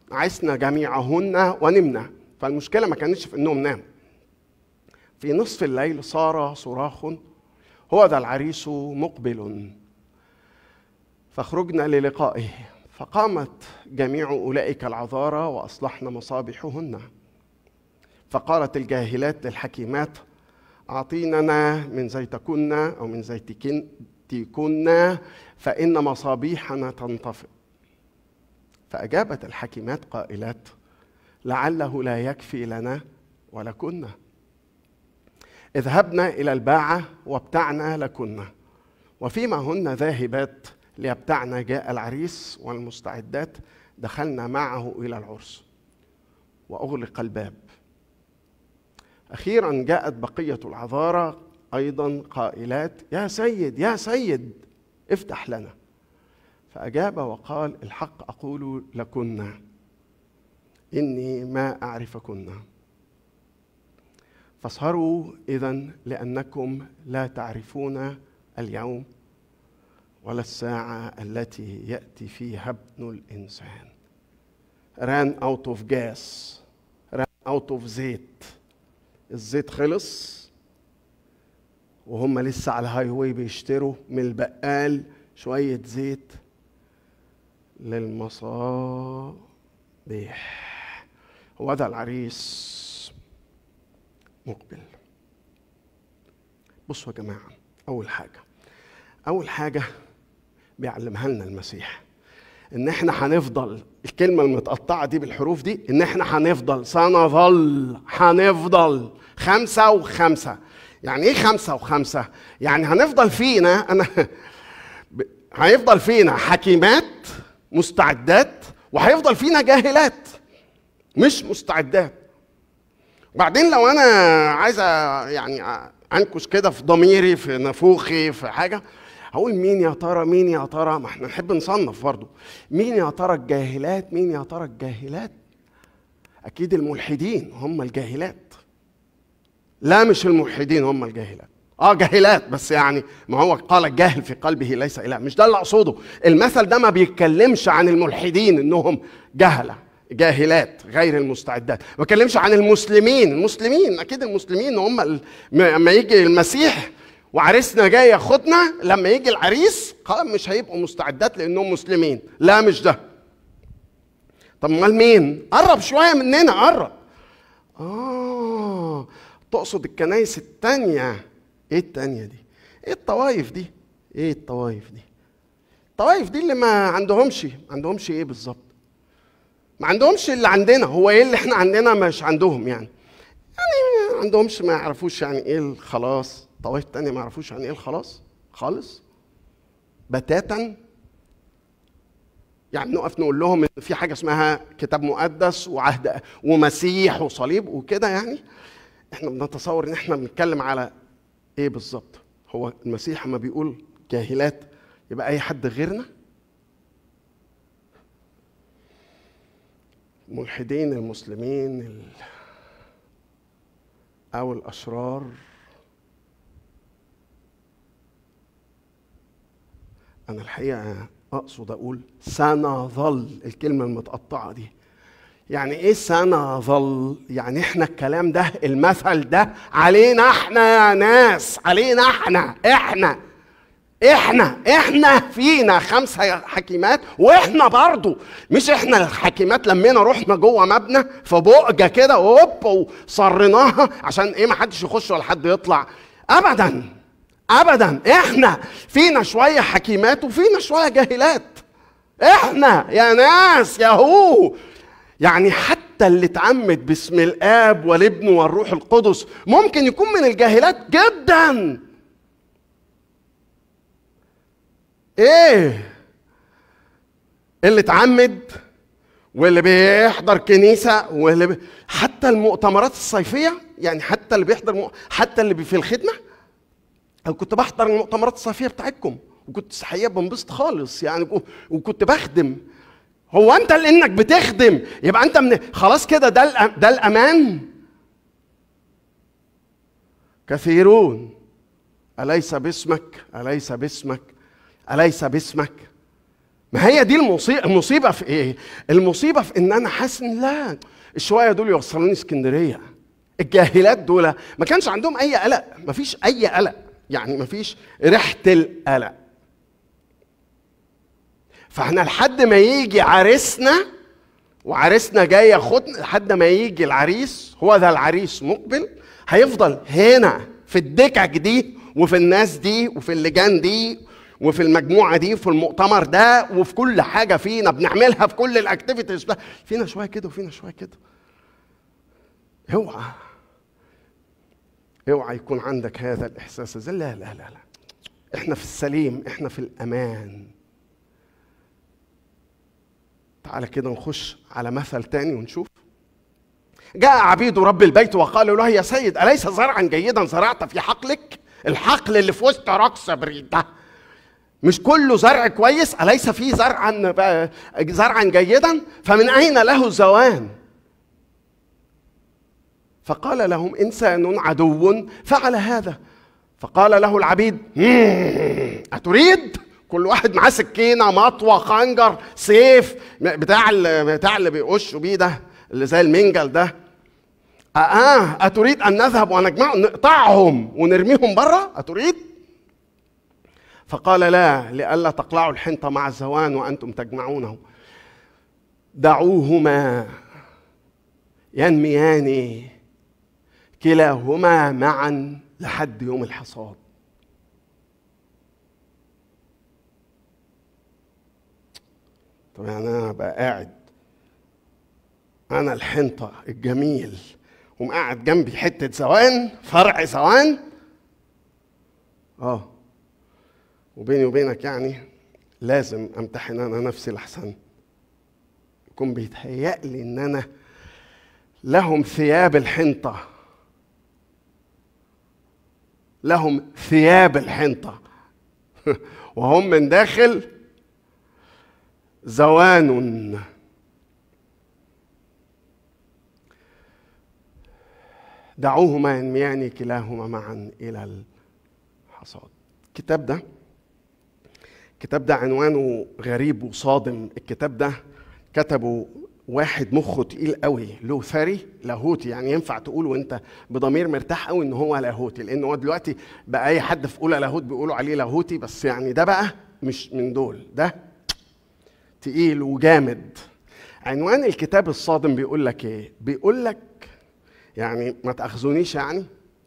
عسنا جميعهن ونمنا فالمشكله ما كانتش في انهم ناموا في نصف الليل صار صراخ هو ذا العريس مقبل فخرجنا للقائه فقامت جميع اولئك العذارى واصلحن مصابيحهن فقالت الجاهلات للحكيمات اعطيننا من زيتكن او من زيتكن فان مصابيحنا تنطفئ فاجابت الحكيمات قائلات لعله لا يكفي لنا ولكن اذهبنا الى الباعه وابتعنا لكن وفيما هن ذاهبات ليبتعن جاء العريس والمستعدات دخلنا معه الى العرس واغلق الباب اخيرا جاءت بقيه العذارى ايضا قائلات يا سيد يا سيد افتح لنا فاجاب وقال الحق اقول لكن اني ما اعرفكن فاسهروا اذا لانكم لا تعرفون اليوم ولا الساعه التي ياتي فيها ابن الانسان ران اوت اوف جاس ران اوت اوف زيت الزيت خلص وهم لسه على الهاي واي بيشتروا من البقال شويه زيت للمصابيح هو ده العريس مقبل بصوا يا جماعه اول حاجه اول حاجه بيعلمها لنا المسيح ان احنا هنفضل الكلمه المتقطعه دي بالحروف دي ان احنا هنفضل سنظل هنفضل خمسه وخمسه يعني ايه خمسه وخمسه يعني هنفضل فينا انا ب- هيفضل فينا حكيمات مستعدات وهيفضل فينا جاهلات مش مستعدات وبعدين لو انا عايز أ- يعني أ- انكش كده في ضميري في نافوخي في حاجه هقول مين يا ترى مين يا ترى ما احنا نحب نصنف برضه مين يا ترى الجاهلات مين يا ترى الجاهلات اكيد الملحدين هم الجاهلات لا مش الملحدين هم الجاهلات اه جاهلات بس يعني ما هو قال الجاهل في قلبه ليس اله مش ده اللي اقصده المثل ده ما بيتكلمش عن الملحدين انهم جهله جاهلات غير المستعدات ما بيتكلمش عن المسلمين المسلمين اكيد المسلمين هم ال- لما يجي المسيح وعريسنا جاي ياخدنا لما يجي العريس قال مش هيبقوا مستعدات لانهم مسلمين لا مش ده طب امال مين قرب شويه مننا قرب اه تقصد الكنايس التانية ايه التانية دي ايه الطوايف دي ايه الطوايف دي الطوايف دي اللي ما عندهمش ما عندهمش ايه بالظبط ما عندهمش اللي عندنا هو ايه اللي احنا عندنا مش عندهم يعني يعني ما عندهمش ما يعرفوش يعني ايه الخلاص طوائف تانية ما يعرفوش يعني ايه الخلاص خالص بتاتا يعني نقف نقول لهم ان في حاجه اسمها كتاب مقدس وعهد ومسيح وصليب وكده يعني احنا بنتصور ان احنا بنتكلم على ايه بالظبط هو المسيح لما بيقول جاهلات يبقى اي حد غيرنا الملحدين المسلمين ال... او الاشرار انا الحقيقه اقصد اقول سنظل الكلمه المتقطعه دي يعني ايه سنظل يعني احنا الكلام ده المثل ده علينا احنا يا ناس علينا احنا احنا احنا احنا فينا خمسه حكيمات واحنا برضو مش احنا الحكيمات لمينا رحنا جوه مبنى في بؤجه كده هوب وصرناها عشان ايه ما حدش يخش ولا حد يطلع ابدا ابدا احنا فينا شويه حكيمات وفينا شويه جاهلات احنا يا ناس يا هو يعني حتى اللي اتعمد باسم الاب والابن والروح القدس ممكن يكون من الجاهلات جدا ايه اللي اتعمد واللي بيحضر كنيسه واللي بي... حتى المؤتمرات الصيفيه يعني حتى اللي بيحضر م... حتى اللي بي في الخدمه انا كنت بحضر المؤتمرات الصيفيه بتاعتكم وكنت حقيقه بنبسط خالص يعني و- وكنت بخدم هو انت اللي انك بتخدم يبقى انت من خلاص كده ده الأ- ده الامان كثيرون اليس باسمك اليس باسمك اليس باسمك ما هي دي المصيبه المصيبه في ايه المصيبه في ان انا حاسس ان لا الشويه دول يوصلوني اسكندريه الجاهلات دول ما كانش عندهم اي قلق ما فيش اي قلق يعني ما فيش ريحه القلق فاحنا لحد ما يجي عريسنا وعريسنا جاي ياخدنا لحد ما يجي العريس هو ده العريس مقبل هيفضل هنا في الدكك دي وفي الناس دي وفي اللجان دي وفي المجموعه دي وفي المؤتمر ده وفي كل حاجه فينا بنعملها في كل الاكتيفيتيز ده فينا شويه كده وفينا شويه كده اوعى اوعى يكون عندك هذا الاحساس ده لا لا لا لا احنا في السليم احنا في الامان تعالى كده نخش على مثل تاني ونشوف جاء عبيد رب البيت وقالوا له يا سيد أليس زرعا جيدا زرعت في حقلك الحقل اللي في وسط رقص بريد ده مش كله زرع كويس أليس فيه زرعا زرعا جيدا فمن أين له الزوان فقال لهم إنسان عدو فعل هذا فقال له العبيد "مم، أتريد كل واحد معاه سكينة مطوة خنجر سيف بتاع ال- بتاع اللي بيقشوا بيه ده اللي زي المنجل ده آه, آه أتريد أن نذهب ونجمعهم نقطعهم ونرميهم بره أتريد فقال لا لئلا تقلعوا الحنطة مع الزوان وأنتم تجمعونه دعوهما ينميان كلاهما معا لحد يوم الحصاد طب يعني انا ابقى قاعد انا الحنطه الجميل ومقعد جنبي حته زوان فرع زوان اه وبيني وبينك يعني لازم امتحن انا نفسي لحسن يكون بيتهيأ لي ان انا لهم ثياب الحنطه لهم ثياب الحنطه وهم من داخل زوان دعوهما ينميان كلاهما معا الى الحصاد الكتاب ده الكتاب ده عنوانه غريب وصادم الكتاب ده كتبه واحد مخه تقيل قوي لوثري لاهوتي يعني ينفع تقول وانت بضمير مرتاح قوي ان هو لاهوتي لان هو دلوقتي بقى اي حد في اولى لاهوت بيقولوا عليه لاهوتي بس يعني ده بقى مش من دول ده تقيل وجامد عنوان الكتاب الصادم بيقول لك ايه بيقول لك يعني ما تاخذونيش يعني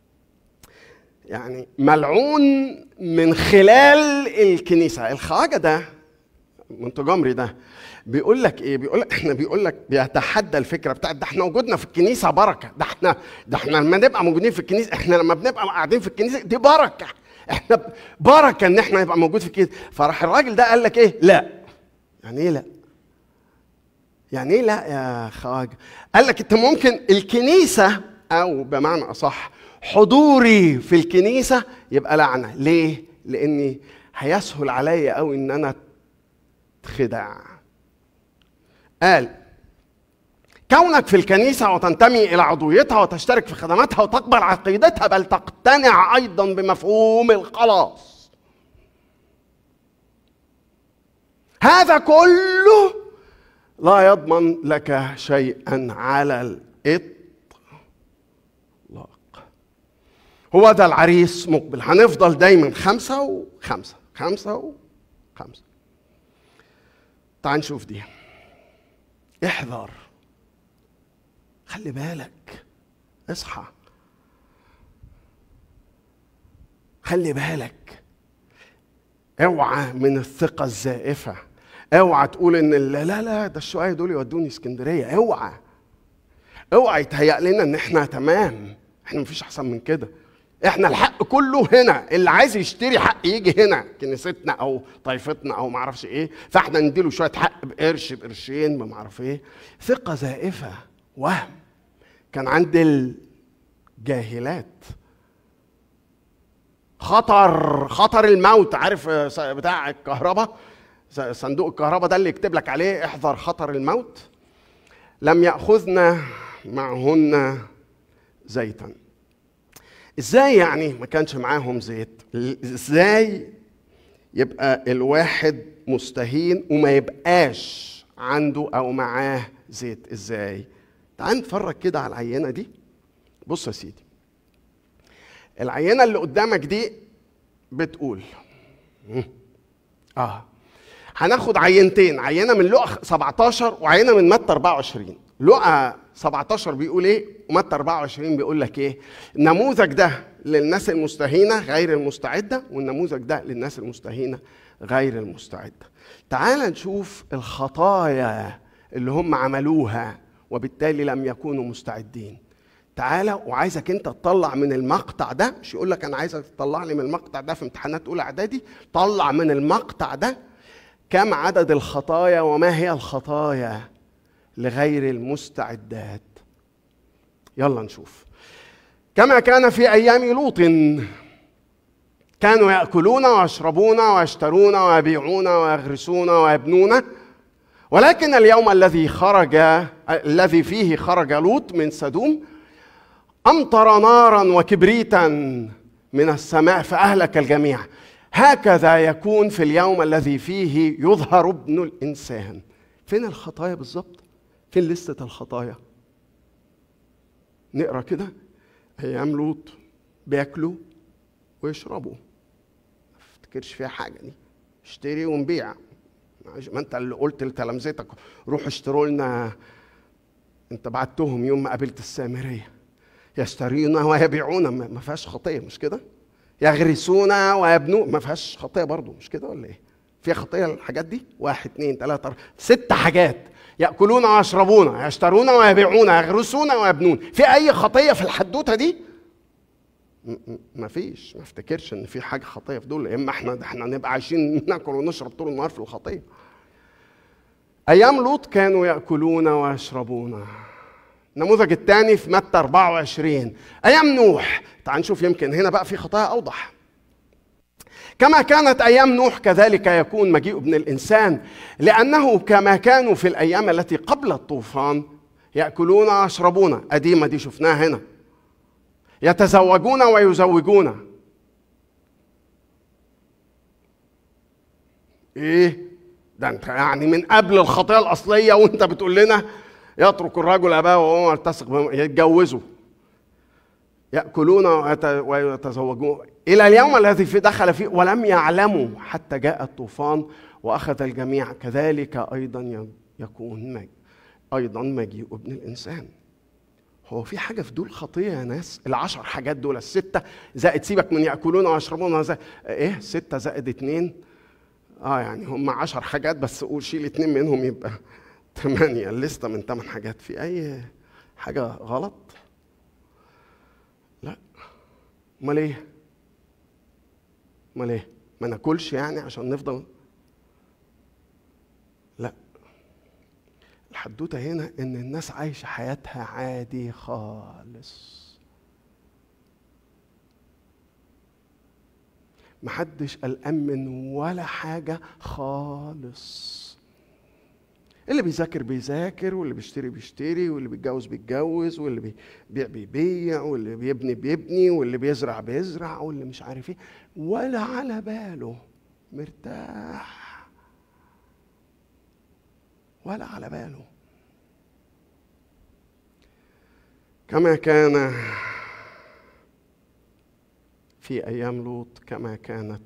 يعني ملعون من خلال الكنيسه الخواجه ده منتجمري ده بيقول لك ايه بيقول لك احنا بيقول لك بيتحدى الفكره بتاعت ده احنا وجودنا في الكنيسه بركه ده احنا ده احنا لما نبقى موجودين في الكنيسه احنا لما بنبقى قاعدين في الكنيسه دي بركه احنا بركه ان احنا نبقى موجود في الكنيسه فراح الراجل ده قال لك ايه لا يعني ايه لا يعني ايه لا يا خواجه قال لك انت ممكن الكنيسه او بمعنى اصح حضوري في الكنيسه يبقى لعنه ليه لاني هيسهل عليا قوي ان انا اتخدع قال كونك في الكنيسة وتنتمي إلى عضويتها وتشترك في خدماتها وتقبل عقيدتها بل تقتنع أيضا بمفهوم الخلاص هذا كله لا يضمن لك شيئا على الإطلاق هو ده العريس مقبل هنفضل دايما خمسة وخمسة خمسة وخمسة تعال نشوف دي احذر خلي بالك اصحى خلي بالك اوعى من الثقة الزائفة اوعى تقول ان لا لا لا ده الشوية دول يودوني اسكندرية اوعى اوعى يتهيأ لنا ان احنا تمام احنا مفيش احسن من كده احنا الحق كله هنا اللي عايز يشتري حق يجي هنا كنيستنا او طائفتنا او معرفش ايه فاحنا نديله شويه حق بقرش بقرشين بمعرف ايه ثقه زائفه وهم كان عند الجاهلات خطر خطر الموت عارف بتاع الكهرباء صندوق الكهرباء ده اللي يكتب لك عليه احذر خطر الموت لم ياخذن معهن زيتا ازاي يعني ما كانش معاهم زيت ازاي يبقى الواحد مستهين وما يبقاش عنده او معاه زيت ازاي تعال نتفرج كده على العينه دي بص يا سيدي العينه اللي قدامك دي بتقول مم. اه هناخد عينتين عينه من لقا 17 وعينه من متى 24 لقا 17 بيقول ايه ومتى 24 بيقول لك ايه النموذج ده للناس المستهينه غير المستعده والنموذج ده للناس المستهينه غير المستعده تعال نشوف الخطايا اللي هم عملوها وبالتالي لم يكونوا مستعدين تعالى وعايزك انت تطلع من المقطع ده مش يقول لك انا عايزك تطلع لي من المقطع ده في امتحانات اولى اعدادي طلع من المقطع ده كم عدد الخطايا وما هي الخطايا لغير المستعدات يلا نشوف كما كان في ايام لوط كانوا ياكلون ويشربون ويشترون ويبيعون ويغرسون ويبنون ولكن اليوم الذي خرج الذي فيه خرج لوط من سدوم امطر نارا وكبريتا من السماء فاهلك الجميع هكذا يكون في اليوم الذي فيه يظهر ابن الانسان فين الخطايا بالظبط فين لستة الخطايا نقرا كده ايام لوط بياكلوا ويشربوا ما افتكرش فيها حاجه دي اشتري ونبيع ما انت اللي قلت لتلامذتك روحوا اشتروا لنا انت بعتهم يوم ما قابلت السامريه يشترون ويبيعون ما فيهاش خطيه مش كده يغرسون ويبنون ما فيهاش خطيه برضو مش كده ولا ايه فيها خطيه الحاجات دي واحد اثنين ثلاثة أربعة ست حاجات يأكلون ويشربون يشترون ويبيعون يغرسون ويبنون في أي خطية في الحدوتة دي؟ ما فيش ما افتكرش ان في حاجه خطيه في دول يا اما احنا احنا نبقى عايشين ناكل ونشرب طول النهار في الخطيه ايام لوط كانوا ياكلون ويشربون النموذج الثاني في متى 24 ايام نوح تعال نشوف يمكن هنا بقى في خطايا اوضح كما كانت ايام نوح كذلك يكون مجيء ابن الانسان لانه كما كانوا في الايام التي قبل الطوفان ياكلون ويشربون قديمه دي شفناها هنا يتزوجون ويزوجون ايه ده انت يعني من قبل الخطيه الاصليه وانت بتقول لنا يترك الرجل اباه وهو يلتصق يتجوزوا ياكلون ويتزوجون الى اليوم الذي في دخل فيه ولم يعلموا حتى جاء الطوفان واخذ الجميع كذلك ايضا يكون ايضا مجيء ابن الانسان هو في حاجه في دول خطيه يا ناس العشر حاجات دول السته زائد سيبك من ياكلون ويشربون زائد ايه سته زائد اتنين اه يعني هم عشر حاجات بس قول شيل اتنين منهم يبقى ثمانية الليستة من ثمان حاجات في أي حاجة غلط؟ لا أمال إيه؟ أمال إيه؟ ما ناكلش يعني عشان نفضل لا الحدوتة هنا إن الناس عايشة حياتها عادي خالص محدش قلقان من ولا حاجة خالص اللي بيذاكر بيذاكر واللي بيشتري بيشتري واللي بيتجوز بيتجوز واللي بيبيع بيبيع واللي بيبني بيبني واللي بيزرع بيزرع واللي مش عارف ايه ولا على باله مرتاح ولا على باله كما كان في ايام لوط كما كانت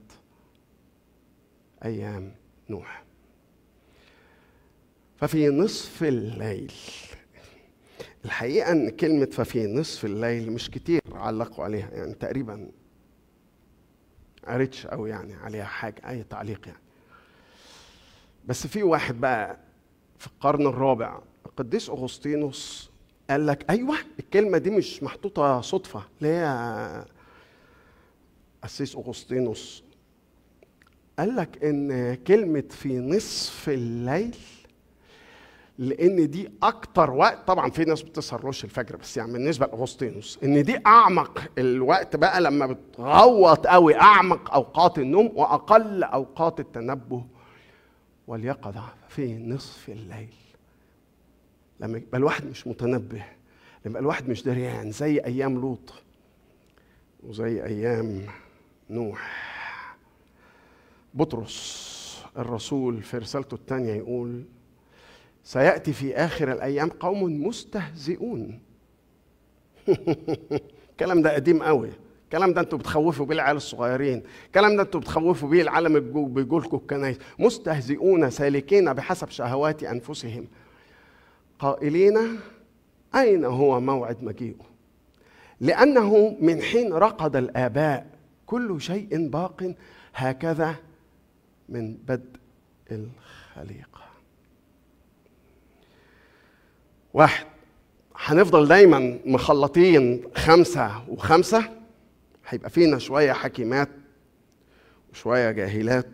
ايام نوح ففي نصف الليل الحقيقة أن كلمة ففي نصف الليل مش كتير علقوا عليها يعني تقريبا قريتش أو يعني عليها حاجة أي تعليق يعني بس في واحد بقى في القرن الرابع القديس أغسطينوس قال لك أيوه الكلمة دي مش محطوطة صدفة ليه قسيس أغسطينوس قال لك إن كلمة في نصف الليل لان دي اكتر وقت طبعا في ناس بتسهر رش الفجر بس يعني بالنسبه لاغسطينوس ان دي اعمق الوقت بقى لما بتغوط قوي اعمق اوقات النوم واقل اوقات التنبه واليقظه في نصف الليل لما يبقى الواحد مش متنبه لما يبقى الواحد مش دريان زي ايام لوط وزي ايام نوح بطرس الرسول في رسالته الثانية يقول سيأتي في آخر الأيام قوم مستهزئون الكلام ده قديم قوي الكلام ده انتوا بتخوفوا بيه العيال الصغيرين الكلام ده انتوا بتخوفوا بيه العالم الجو بيجولكوا الكنايس مستهزئون سالكين بحسب شهوات انفسهم قائلين اين هو موعد مجيئه لانه من حين رقد الاباء كل شيء باق هكذا من بدء الخليقه واحد هنفضل دايما مخلطين خمسة وخمسة هيبقى فينا شوية حكيمات وشوية جاهلات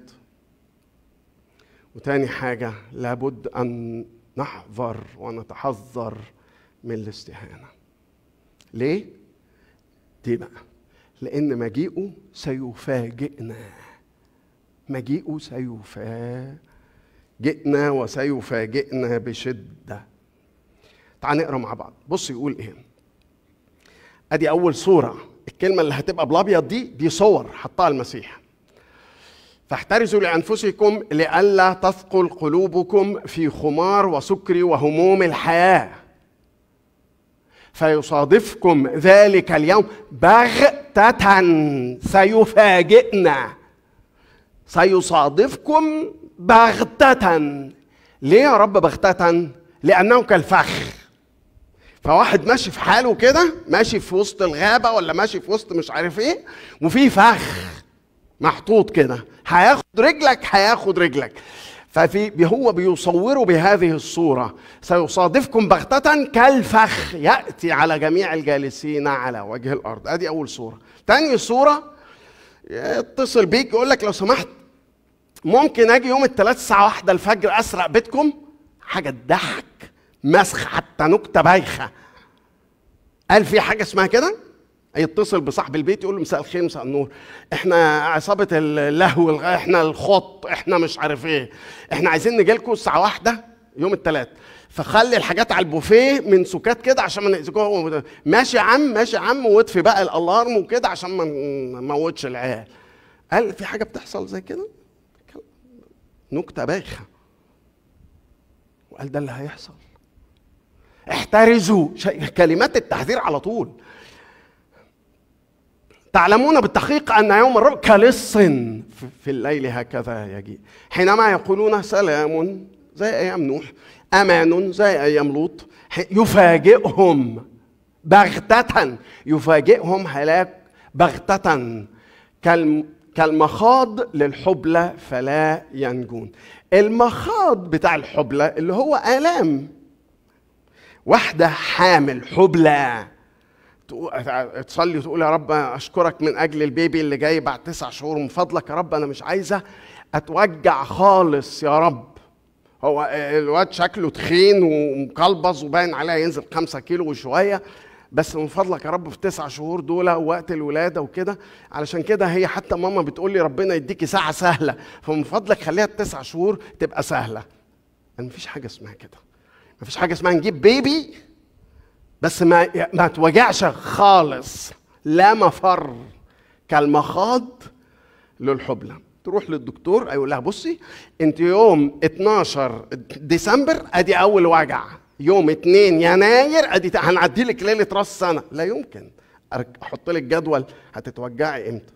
وتاني حاجة لابد أن نحذر ونتحذر من الاستهانة ليه؟ دي بقى لأن مجيئه سيفاجئنا مجيئه سيفاجئنا وسيفاجئنا بشدة تعال نقرا مع بعض بص يقول ايه ادي اول صوره الكلمه اللي هتبقى بالابيض دي دي صور حطها المسيح فاحترزوا لانفسكم لئلا تثقل قلوبكم في خمار وسكر وهموم الحياه فيصادفكم ذلك اليوم بغتة سيفاجئنا سيصادفكم بغتة ليه يا رب بغتة؟ لأنه كالفخ فواحد ماشي في حاله كده ماشي في وسط الغابة ولا ماشي في وسط مش عارف ايه وفي فخ محطوط كده هياخد رجلك هياخد رجلك ففي هو بيصوره بهذه الصورة سيصادفكم بغتة كالفخ يأتي على جميع الجالسين على وجه الأرض أدي أول صورة تاني صورة يتصل بيك يقول لك لو سمحت ممكن أجي يوم الثلاث الساعة واحدة الفجر أسرق بيتكم حاجة تضحك مسخ حتى نكتة بايخة قال في حاجة اسمها كده يتصل بصاحب البيت يقول له مساء الخير مساء النور احنا عصابة اللهو الغ- احنا الخط احنا مش عارف ايه احنا عايزين نجي لكم الساعة واحدة يوم الثلاث فخلي الحاجات على البوفيه من سكات كده عشان ما نأذيكم ماشي يا عم ماشي يا عم واطفي بقى الالارم وكده عشان ما نموتش العيال قال في حاجة بتحصل زي كده نكتة بايخة وقال ده اللي هيحصل احترزوا شيء- كلمات التحذير على طول تعلمون بالتحقيق ان يوم الرب كلص في في الليل هكذا يجيء حينما يقولون سلام زي ايام نوح امان زي ايام لوط ح- يفاجئهم بغتة يفاجئهم هلاك بغتة كالم كالمخاض للحبلى فلا ينجون المخاض بتاع الحبلى اللي هو آلام واحدة حامل حبلى تقو- تصلي وتقول يا رب اشكرك من اجل البيبي اللي جاي بعد تسع شهور من فضلك يا رب انا مش عايزه اتوجع خالص يا رب هو الواد شكله تخين ومقلبظ وباين عليه ينزل خمسة كيلو وشويه بس من فضلك يا رب في تسع شهور دول وقت الولاده وكده علشان كده هي حتى ماما بتقول لي ربنا يديكي ساعه سهله فمن فضلك خليها التسع شهور تبقى سهله ما مفيش حاجه اسمها كده مفيش حاجه اسمها نجيب بيبي بس ما ما توجعش خالص لا مفر كالمخاض للحبلى تروح للدكتور يقول لها بصي انت يوم 12 ديسمبر ادي اول وجع يوم 2 يناير ادي هنعدي لك ليله راس سنه لا يمكن أرك- احط لك جدول هتتوجعي امتى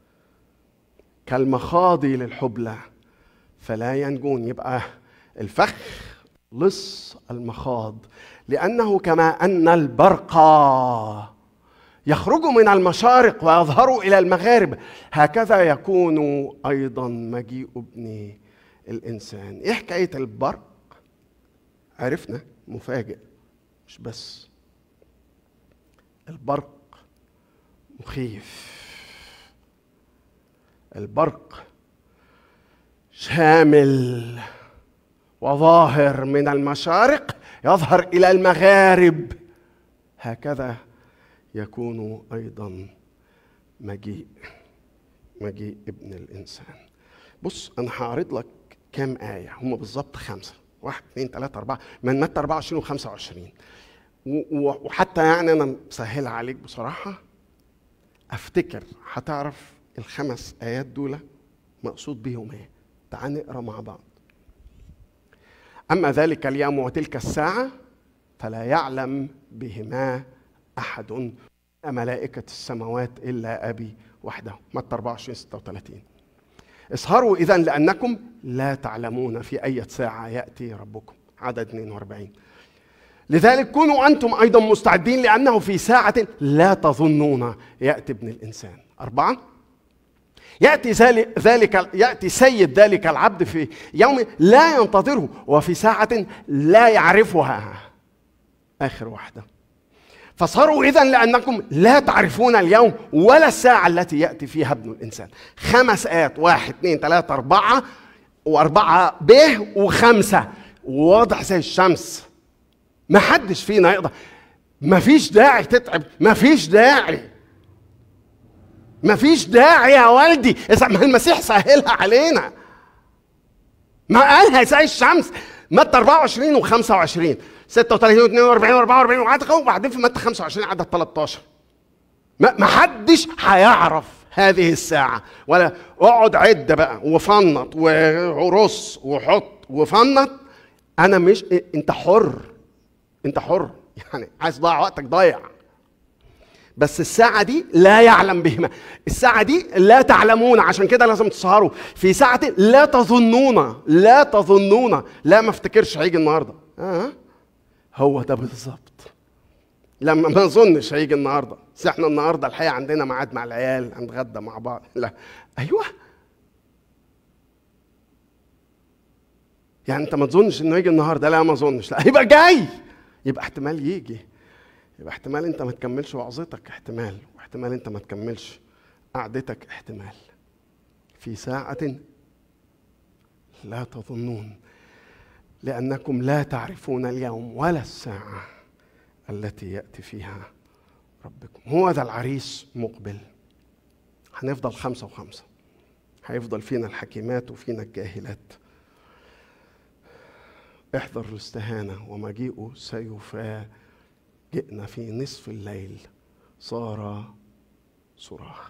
كالمخاض للحبلى فلا ينجون يبقى الفخ لص المخاض لأنه كما أن البرق يخرج من المشارق ويظهر إلى المغارب هكذا يكون أيضا مجيء ابن الإنسان إيه حكاية البرق عرفنا مفاجئ مش بس البرق مخيف البرق شامل وظاهر من المشارق يظهر الى المغارب هكذا يكون ايضا مجيء مجيء ابن الانسان بص انا هعرض لك كام ايه هم بالظبط خمسه واحد اثنين ثلاثه اربعه من متى 24 و 25 و- و- وحتى يعني انا مسهلها عليك بصراحه افتكر هتعرف الخمس ايات دول مقصود بيهم ايه تعال نقرا مع بعض اما ذلك اليوم وتلك الساعه فلا يعلم بهما احد من ملائكه السماوات الا ابي وحده متى 24 36 اسهروا اذا لانكم لا تعلمون في اي ساعه ياتي ربكم عدد 42 لذلك كونوا انتم ايضا مستعدين لانه في ساعه لا تظنون ياتي ابن الانسان اربعه ياتي ذلك ذلك ياتي سيد ذلك العبد في يوم لا ينتظره وفي ساعه لا يعرفها اخر واحده فصاروا اذا لانكم لا تعرفون اليوم ولا الساعه التي ياتي فيها ابن الانسان خمس ايات واحد اثنين ثلاثه اربعه واربعه ب وخمسه واضح زي الشمس ما حدش فينا يقدر ما فيش داعي تتعب ما فيش داعي ما فيش داعي يا والدي اذا ما المسيح سهلها علينا ما قالها زي الشمس متى 24 و25 36 و42 و44 وعدد وبعدين في متى 25 عدد 13 ما ما حدش هيعرف هذه الساعة ولا اقعد عد بقى وفنط ورص وحط وفنط أنا مش أنت حر أنت حر يعني عايز تضيع وقتك ضيع بس الساعة دي لا يعلم بهما الساعة دي لا تعلمون عشان كده لازم تسهروا في ساعة لا تظنون لا تظنون لا ما افتكرش هيجي النهاردة آه. هو ده بالظبط لما ما اظنش هيجي النهارده بس احنا النهارده الحقيقه عندنا ميعاد مع العيال هنتغدى مع بعض لا ايوه يعني انت ما تظنش انه يجي النهارده لا ما اظنش لا يبقى جاي يبقى احتمال يجي يبقى احتمال انت ما تكملش وعظتك احتمال واحتمال انت ما تكملش قعدتك احتمال في ساعة لا تظنون لأنكم لا تعرفون اليوم ولا الساعة التي يأتي فيها ربكم هو ذا العريس مقبل هنفضل خمسة وخمسة هيفضل فينا الحكيمات وفينا الجاهلات احذر الاستهانة ومجيئه سيفاجئنا في نصف الليل صار صراخ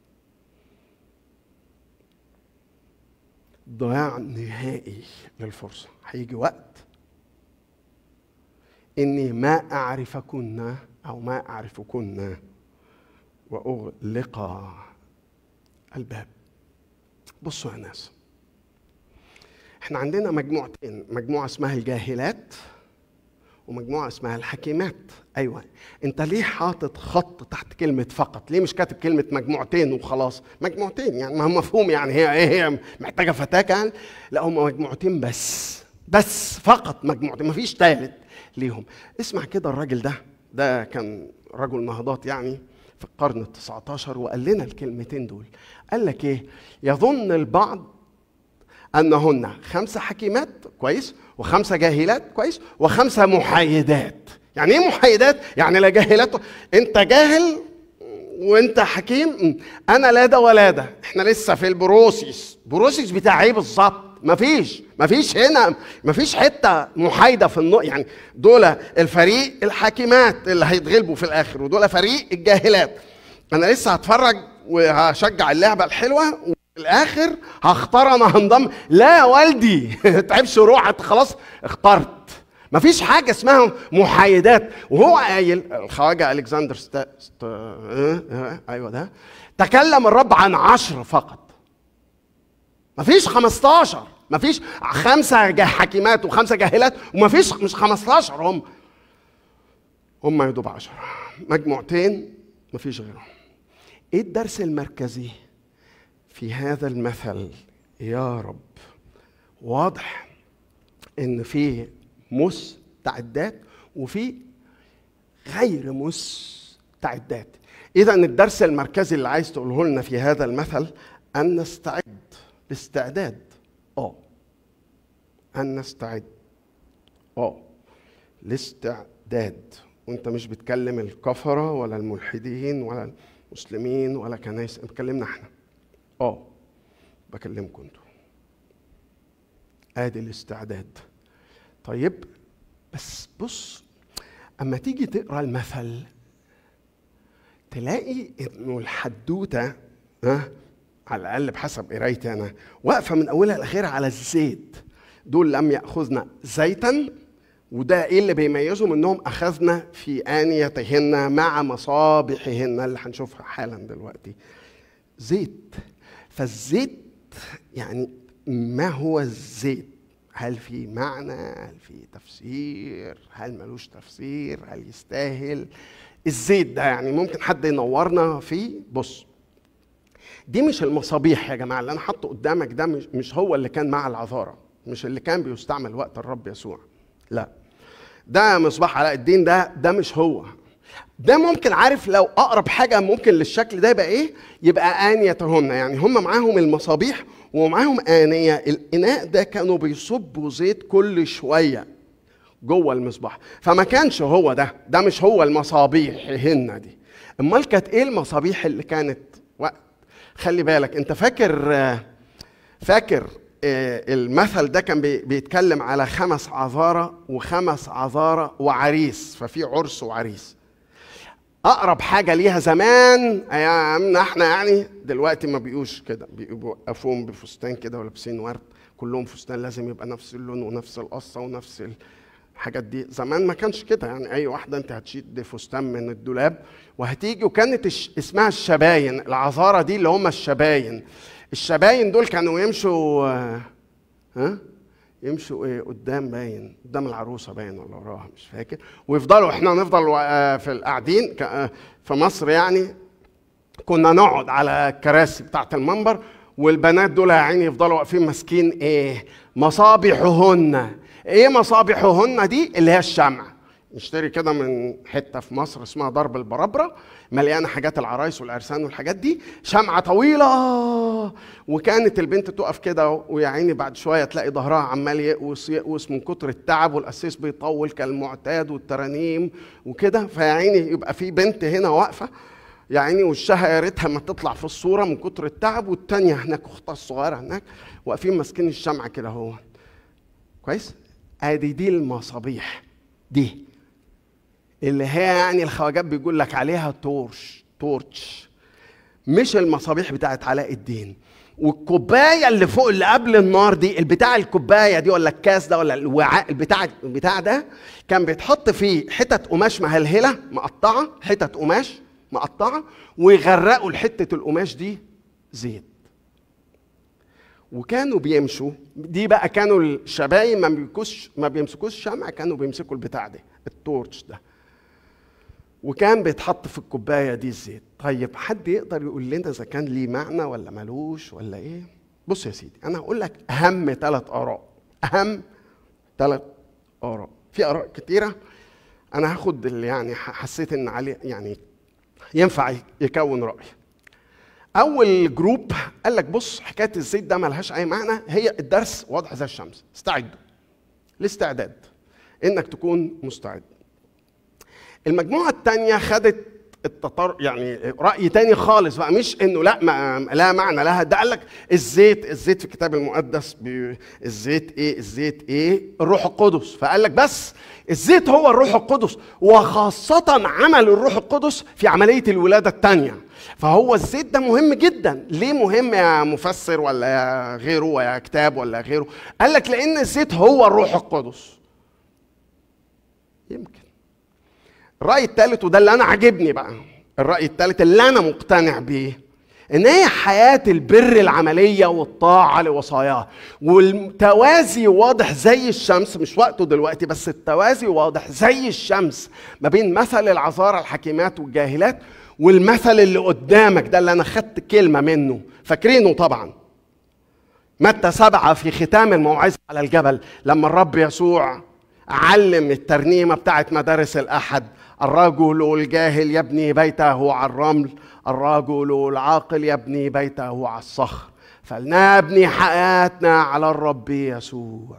ضياع نهائي للفرصة هيجي وقت إني ما أعرفكن أو ما أعرفكن وأغلق الباب بصوا يا ناس احنا عندنا مجموعتين مجموعة اسمها الجاهلات ومجموعة اسمها الحكيمات أيوة أنت ليه حاطط خط تحت كلمة فقط ليه مش كاتب كلمة مجموعتين وخلاص مجموعتين يعني ما هو مفهوم يعني هي ايه هي محتاجة فتاة كان لا هم مجموعتين بس بس فقط مجموعتين مفيش تالت ليهم اسمع كده الراجل ده ده كان رجل نهضات يعني في القرن ال 19 وقال لنا الكلمتين دول قال لك ايه يظن البعض انهن خمسه حكيمات كويس وخمسه جاهلات كويس وخمسه محايدات يعني ايه محايدات يعني لا جاهلات انت جاهل وانت حكيم انا لا ده ولا ده احنا لسه في البروسيس بروسيس بتاع ايه بالظبط مفيش مفيش هنا مفيش حته محايده في النق يعني دول الفريق الحاكمات اللي هيتغلبوا في الاخر ودول فريق الجاهلات انا لسه هتفرج وهشجع اللعبه الحلوه وفي الاخر هختار انا هنضم لا يا والدي تعبش روحك خلاص اخترت مفيش حاجه اسمها محايدات وهو قايل الخواجه الكسندر ستا... ستا... اه اه ايوه ده تكلم الرب عن عشر فقط مفيش 15 مفيش خمسة جا- حكيمات وخمسة جاهلات ومفيش مش 15 هم هم يا دوب 10 مجموعتين مفيش غيرهم ايه الدرس المركزي في هذا المثل يا رب واضح ان في مستعدات وفي غير مستعدات اذا الدرس المركزي اللي عايز تقوله لنا في هذا المثل ان نستعد باستعداد اه ان نستعد اه الاستعداد وانت مش بتكلم الكفره ولا الملحدين ولا المسلمين ولا كنايس بتكلمنا احنا اه بكلمكم انتوا ادي الاستعداد طيب بس بص اما تيجي تقرا المثل تلاقي انه الحدوته ها على الاقل بحسب قرايتي انا واقفه من اولها لاخرها على الزيت دول لم ياخذنا زيتا وده ايه اللي بيميزهم انهم اخذنا في انيتهن مع مصابيحهن اللي هنشوفها حالا دلوقتي زيت فالزيت يعني ما هو الزيت هل في معنى هل في تفسير هل ملوش تفسير هل يستاهل الزيت ده يعني ممكن حد ينورنا فيه بص دي مش المصابيح يا جماعه اللي انا حاطه قدامك ده مش, مش هو اللي كان مع العذاره مش اللي كان بيستعمل وقت الرب يسوع لا ده مصباح علاء الدين ده ده مش هو ده ممكن عارف لو اقرب حاجه ممكن للشكل ده يبقى ايه يبقى انيتهن يعني هم معاهم المصابيح ومعاهم انيه الاناء ده كانوا بيصبوا زيت كل شويه جوه المصباح فما كانش هو ده ده مش هو المصابيح هن دي امال كانت ايه المصابيح اللي كانت وقت خلي بالك انت فاكر فاكر المثل ده كان بيتكلم على خمس عذارى وخمس عذارى وعريس ففي عرس وعريس اقرب حاجه ليها زمان ايامنا احنا يعني دلوقتي ما بيقوش كده بيوقفوهم بفستان كده ولابسين ورد كلهم فستان لازم يبقى نفس اللون ونفس القصه ونفس الحاجات دي زمان ما كانش كده يعني اي واحده انت هتشيد فستان من الدولاب وهتيجي وكانت اسمها الشباين العذاره دي اللي هم الشباين الشباين دول كانوا يمشوا ها يمشوا ايه قدام باين قدام العروسه باين ولا وراها مش فاكر ويفضلوا احنا نفضل في القاعدين في مصر يعني كنا نقعد على الكراسي بتاعه المنبر والبنات دول يا عيني يفضلوا واقفين ماسكين ايه مصابيحهن ايه مصابيحهن دي اللي هي الشمع نشتري كده من حته في مصر اسمها درب البربره مليانه حاجات العرايس والعرسان والحاجات دي شمعه طويله وكانت البنت تقف كده ويا عيني بعد شويه تلاقي ظهرها عمال يقوس يقوس من كتر التعب والقسيس بيطول كالمعتاد والترانيم وكده فيا عيني يبقى في بنت هنا واقفه يا عيني وشها يا ريتها ما تطلع في الصوره من كتر التعب والتانيه هناك اختها الصغيره هناك واقفين ماسكين الشمعه كده اهو كويس ادي دي المصابيح دي اللي هي يعني الخواجات بيقول لك عليها تورش تورتش مش المصابيح بتاعت علاء الدين والكوبايه اللي فوق اللي قبل النار دي البتاع الكوبايه دي ولا الكاس ده ولا الوعاء البتاع البتاع ده كان بيتحط فيه حتت قماش مهلهله مقطعه حتت قماش مقطعه ويغرقوا الحته القماش دي زيت وكانوا بيمشوا دي بقى كانوا الشبايب ما بيمسكوش ما بيمسكوش شمع كانوا بيمسكوا البتاع ده التورتش ده وكان بيتحط في الكوبايه دي الزيت طيب حد يقدر يقول لنا اذا كان ليه معنى ولا ملوش ولا ايه بص يا سيدي انا هقول لك اهم ثلاث اراء اهم ثلاث اراء في اراء كتيره انا هاخد اللي يعني حسيت ان عليه يعني ينفع يكون راي اول جروب قال لك بص حكايه الزيت ده ملهاش اي معنى هي الدرس واضح زي الشمس استعدوا الاستعداد انك تكون مستعد المجموعه الثانيه خدت التطر يعني راي تاني خالص بقى مش انه لا ما لا معنى لها ده قال لك الزيت الزيت في الكتاب المقدس بي الزيت ايه الزيت ايه الروح القدس فقال لك بس الزيت هو الروح القدس وخاصة عمل الروح القدس في عملية الولادة الثانية فهو الزيت ده مهم جدا ليه مهم يا مفسر ولا يا غيره ويا كتاب ولا غيره قال لك لان الزيت هو الروح القدس يمكن الرأي الثالث وده اللي أنا عاجبني بقى الرأي الثالث اللي أنا مقتنع بيه إن هي حياة البر العملية والطاعة لوصاياه والتوازي واضح زي الشمس مش وقته دلوقتي بس التوازي واضح زي الشمس ما بين مثل العذارى الحكيمات والجاهلات والمثل اللي قدامك ده اللي أنا خدت كلمة منه فاكرينه طبعا متى سبعة في ختام الموعظة على الجبل لما الرب يسوع علم الترنيمة بتاعت مدارس الأحد الرجل الجاهل يبني بيته على الرمل الرجل العاقل يبني بيته على الصخر فلنبني حياتنا على الرب يسوع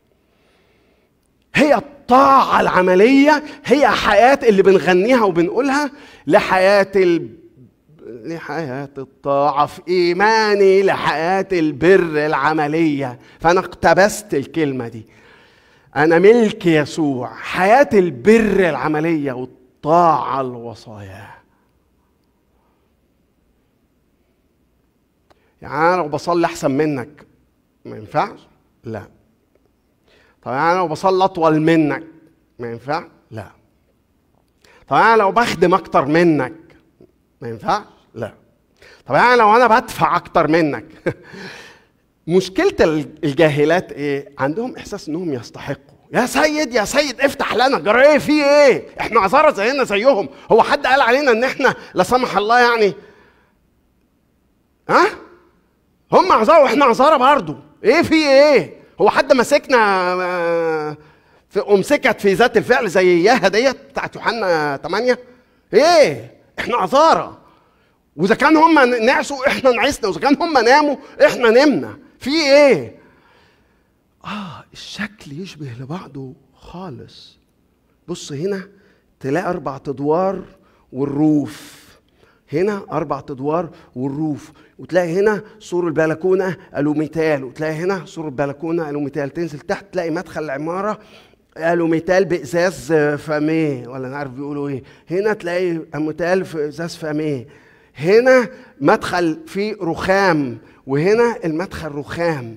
هي الطاعة العملية هي حياة اللي بنغنيها وبنقولها لحياة ال... لحياة الطاعة في إيماني لحياة البر العملية فأنا اقتبست الكلمة دي أنا ملك يسوع حياة البر العملية والطاعة الوصايا يعني انا لو بصلي احسن منك ما ينفعش لا طب انا لو بصلي اطول منك ما ينفع لا طب انا لو بخدم اكتر منك ما ينفعش لا طب انا لو انا بدفع اكتر منك مشكله الجاهلات ايه عندهم احساس انهم يستحقوا يا سيد يا سيد افتح لنا جرى ايه في ايه احنا عذارى زينا زيهم هو حد قال علينا ان احنا لا سمح الله يعني ها هم عذارى واحنا عذارى برضه ايه في ايه هو حد ماسكنا آه، في امسكت في ذات الفعل زي اياها ديت بتاعت يوحنا 8 ايه احنا عذارى واذا كان هم نعسوا احنا نعسنا واذا كان هم ناموا احنا نمنا في ايه اه الشكل يشبه لبعضه خالص بص هنا تلاقي اربع ادوار والروف هنا اربع ادوار والروف وتلاقي هنا سور البلكونه الوميتال وتلاقي هنا سور البلكونه الوميتال تنزل تحت تلاقي مدخل العماره الوميتال بازاز فاميه ولا انا عارف بيقولوا ايه هنا تلاقي اموتال في ازاز فاميه هنا مدخل فيه رخام وهنا المدخل رخام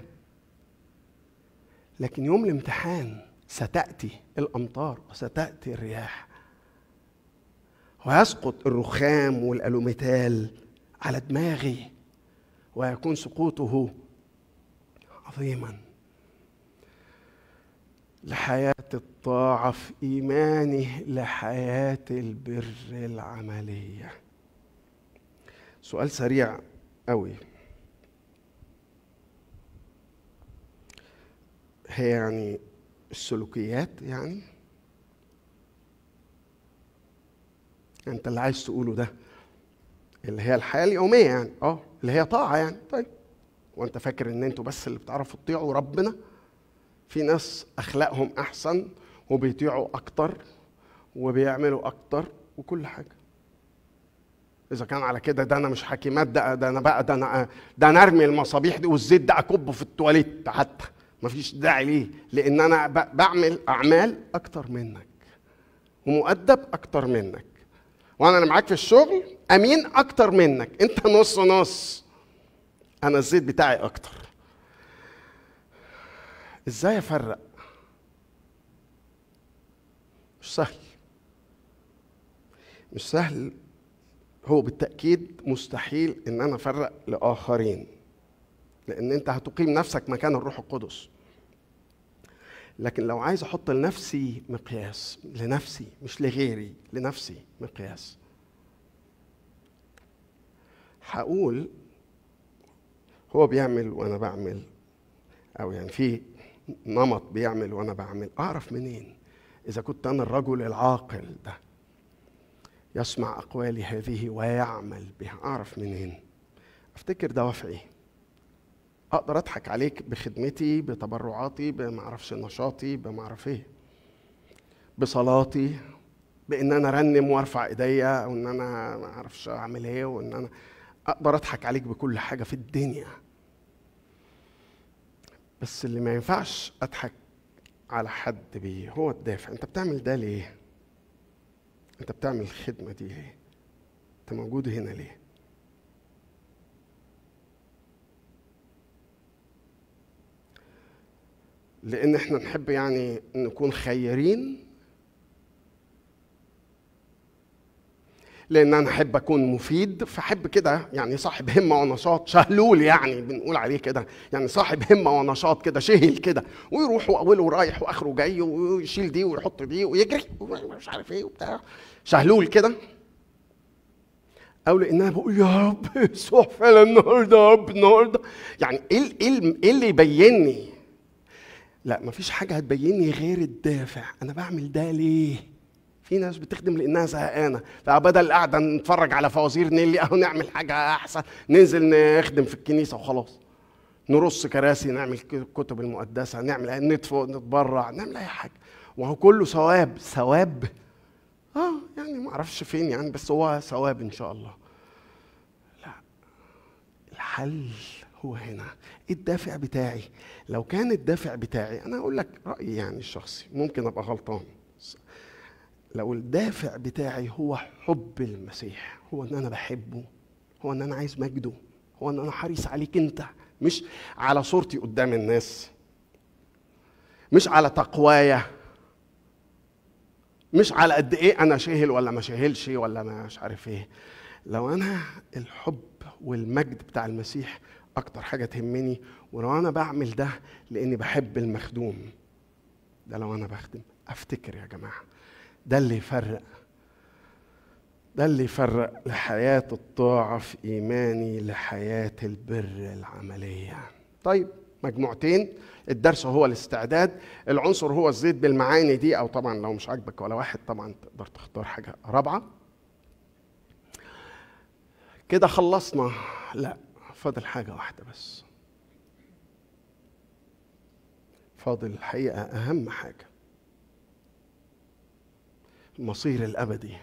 لكن يوم الامتحان ستأتي الأمطار وستأتي الرياح ويسقط الرخام والألوميتال على دماغي ويكون سقوطه عظيما لحياة الطاعة في إيمانه لحياة البر العملية سؤال سريع قوي هي يعني السلوكيات يعني انت اللي عايز تقوله ده اللي هي الحياه اليوميه يعني اه اللي هي طاعه يعني طيب وانت فاكر ان انتوا بس اللي بتعرفوا تطيعوا ربنا في ناس اخلاقهم احسن وبيطيعوا اكتر وبيعملوا اكتر وكل حاجه اذا كان على كده ده انا مش حكيمات ده ده انا بقى ده انا ده انا ارمي المصابيح دي والزيت ده اكبه في التواليت حتى مفيش داعي ليه لان انا بعمل اعمال اكتر منك ومؤدب اكتر منك وانا اللي معاك في الشغل امين اكتر منك انت نص نص انا الزيت بتاعي اكتر ازاي افرق مش سهل مش سهل هو بالتاكيد مستحيل ان انا افرق لاخرين لان انت هتقيم نفسك مكان الروح القدس لكن لو عايز احط لنفسي مقياس لنفسي مش لغيري لنفسي مقياس هقول هو بيعمل وانا بعمل او يعني في نمط بيعمل وانا بعمل اعرف منين اذا كنت انا الرجل العاقل ده يسمع اقوالي هذه ويعمل بها اعرف منين افتكر دوافعي اقدر اضحك عليك بخدمتي بتبرعاتي بمعرفش نشاطي بمعرف ايه بصلاتي بان انا ارنم وارفع ايديا او ان انا ما اعرفش اعمل ايه وان انا اقدر اضحك عليك بكل حاجه في الدنيا بس اللي ما ينفعش اضحك على حد بيه هو الدافع انت بتعمل ده ليه انت بتعمل الخدمه دي ليه انت موجود هنا ليه لان احنا نحب يعني نكون خيرين لان انا احب اكون مفيد فاحب كده يعني صاحب همه ونشاط شهلول يعني بنقول عليه كده يعني صاحب همه ونشاط كده شهل كده ويروح واوله رايح واخره جاي ويشيل دي ويحط دي ويجري ومش عارف ايه وبتاع شهلول كده او لان انا بقول يا رب صح فعلا النهارده يا رب النهارده يعني ايه ايه اللي يبيني لا مفيش حاجة هتبيني غير الدافع أنا بعمل ده ليه في ناس بتخدم لانها زهقانه فبدل القعده نتفرج على فوازير نيلي او نعمل حاجه احسن ننزل نخدم في الكنيسه وخلاص نرص كراسي نعمل كتب المقدسه نعمل نتفق نتبرع نعمل اي حاجه وهو كله ثواب ثواب اه يعني ما اعرفش فين يعني بس هو ثواب ان شاء الله لا الحل هو هنا ايه الدافع بتاعي لو كان الدافع بتاعي انا اقول لك رايي يعني الشخصي ممكن ابقى غلطان لو الدافع بتاعي هو حب المسيح هو ان انا بحبه هو ان انا عايز مجده هو ان انا حريص عليك انت مش على صورتي قدام الناس مش على تقوايا مش على قد ايه انا شاهل ولا ما شاهلش ولا مش عارف ايه لو انا الحب والمجد بتاع المسيح اكتر حاجه تهمني ولو انا بعمل ده لاني بحب المخدوم ده لو انا بخدم افتكر يا جماعه ده اللي يفرق ده اللي يفرق لحياة الطاعة في إيماني لحياة البر العملية طيب مجموعتين الدرس هو الاستعداد العنصر هو الزيت بالمعاني دي أو طبعا لو مش عاجبك ولا واحد طبعا تقدر تختار حاجة رابعة كده خلصنا لا فاضل حاجة واحدة بس فاضل الحقيقة أهم حاجة المصير الأبدي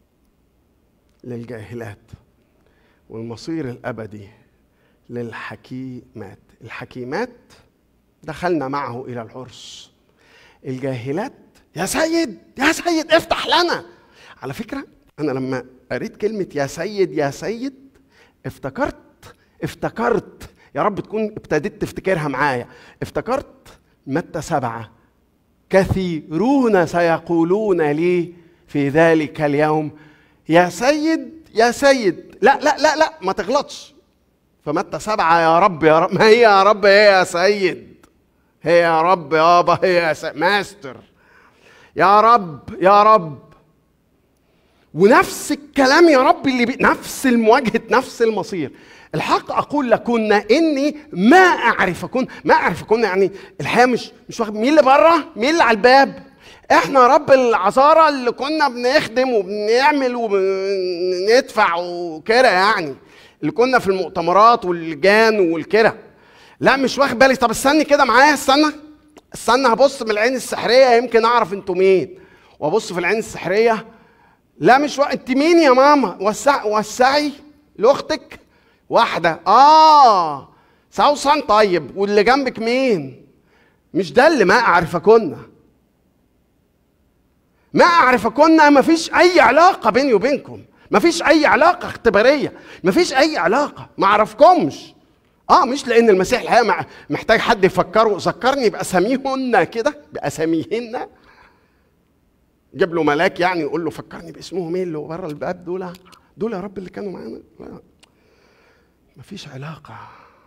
للجاهلات والمصير الابدي للحكيمات الحكيمات دخلنا معه الى العرس الجاهلات يا سيد يا سيد افتح لنا على فكره انا لما قريت كلمه يا سيد يا سيد افتكرت افتكرت يا رب تكون ابتديت تفتكرها معايا افتكرت متى سبعه كثيرون سيقولون لي في ذلك اليوم يا سيد يا سيد لا لا لا لا ما تغلطش فمتى سبعة يا رب يا رب ما هي يا رب هي يا سيد هي يا رب يابا هي يا سيد ماستر يا رب يا رب ونفس الكلام يا رب اللي بي... نفس المواجهة نفس المصير الحق اقول لكن اني ما اعرفكن ما اعرفكن يعني الحياه مش مش واخد مين اللي بره مين اللي على الباب احنا رب العذارى اللي كنا بنخدم وبنعمل وبندفع وكده يعني اللي كنا في المؤتمرات واللجان والكده لا مش واخد بالي طب استني كده معايا استنى استنى هبص من العين السحريه يمكن اعرف انتوا مين وابص في العين السحريه لا مش و... انت مين يا ماما وسع وسعي لاختك واحده اه سوسن طيب واللي جنبك مين مش ده اللي ما اعرفكن ما اعرفكن ما فيش اي علاقه بيني وبينكم ما فيش اي علاقه اختباريه ما فيش اي علاقه ما اعرفكمش اه مش لان المسيح الحقيقه محتاج حد يفكره ذكرني باساميهن كده باساميهن جاب له ملاك يعني يقول له فكرني باسمهم ايه اللي بره الباب دول دول يا رب اللي كانوا معانا لا مفيش علاقه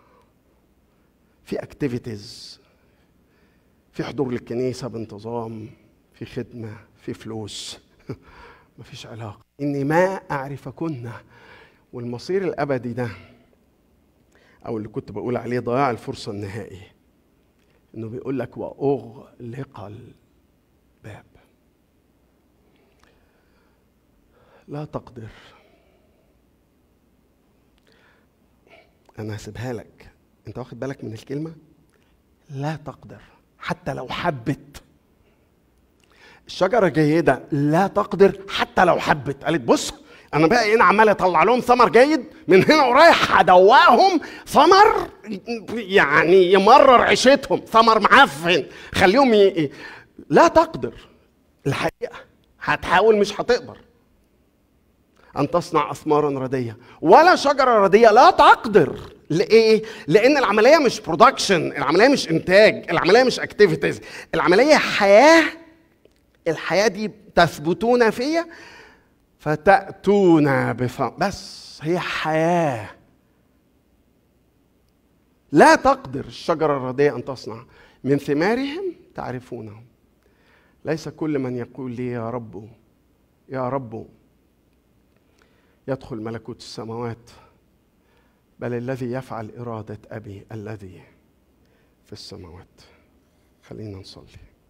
في اكتيفيتيز في حضور للكنيسه بانتظام في خدمه في فلوس مفيش علاقه اني ما اعرفكن والمصير الابدي ده او اللي كنت بقول عليه ضياع الفرصه النهائي انه بيقول لك واغلق الباب لا تقدر انا هسيبها لك انت واخد بالك من الكلمه لا تقدر حتى لو حبت الشجره جيده لا تقدر حتى لو حبت قالت بص انا بقى هنا عمال اطلع لهم ثمر جيد من هنا ورايح هدوقهم ثمر يعني يمرر عيشتهم ثمر معفن خليهم ي... لا تقدر الحقيقه هتحاول مش هتقدر ان تصنع اثمارا رديه ولا شجره رديه لا تقدر لايه لان العمليه مش برودكشن العمليه مش انتاج العمليه مش اكتيفيتيز العمليه حياه الحياه دي تثبتون فيا فتاتون بفم بس هي حياه لا تقدر الشجره الرديه ان تصنع من ثمارهم تعرفونهم ليس كل من يقول لي يا رب يا رب يدخل ملكوت السماوات بل الذي يفعل إرادة أبي الذي في السماوات خلينا نصلي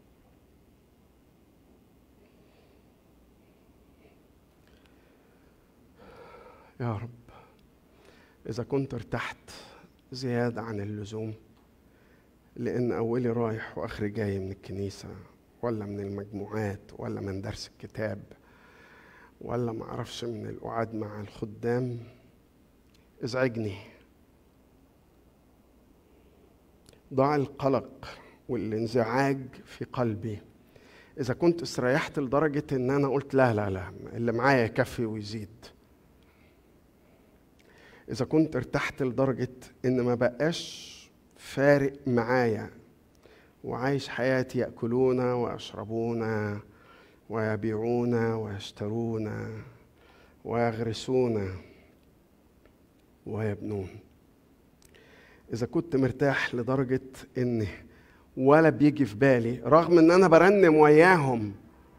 يا رب إذا كنت ارتحت زيادة عن اللزوم لأن أولي رايح وآخري جاي من الكنيسة ولا من المجموعات ولا من درس الكتاب ولا ما اعرفش من القعاد مع الخدام ازعجني ضع القلق والانزعاج في قلبي اذا كنت استريحت لدرجه ان انا قلت لا لا لا اللي معايا يكفي ويزيد اذا كنت ارتحت لدرجه ان ما بقاش فارق معايا وعايش حياتي ياكلون ويشربون ويبيعون ويشترون ويغرسون ويبنون اذا كنت مرتاح لدرجه ان ولا بيجي في بالي رغم ان انا برنم وياهم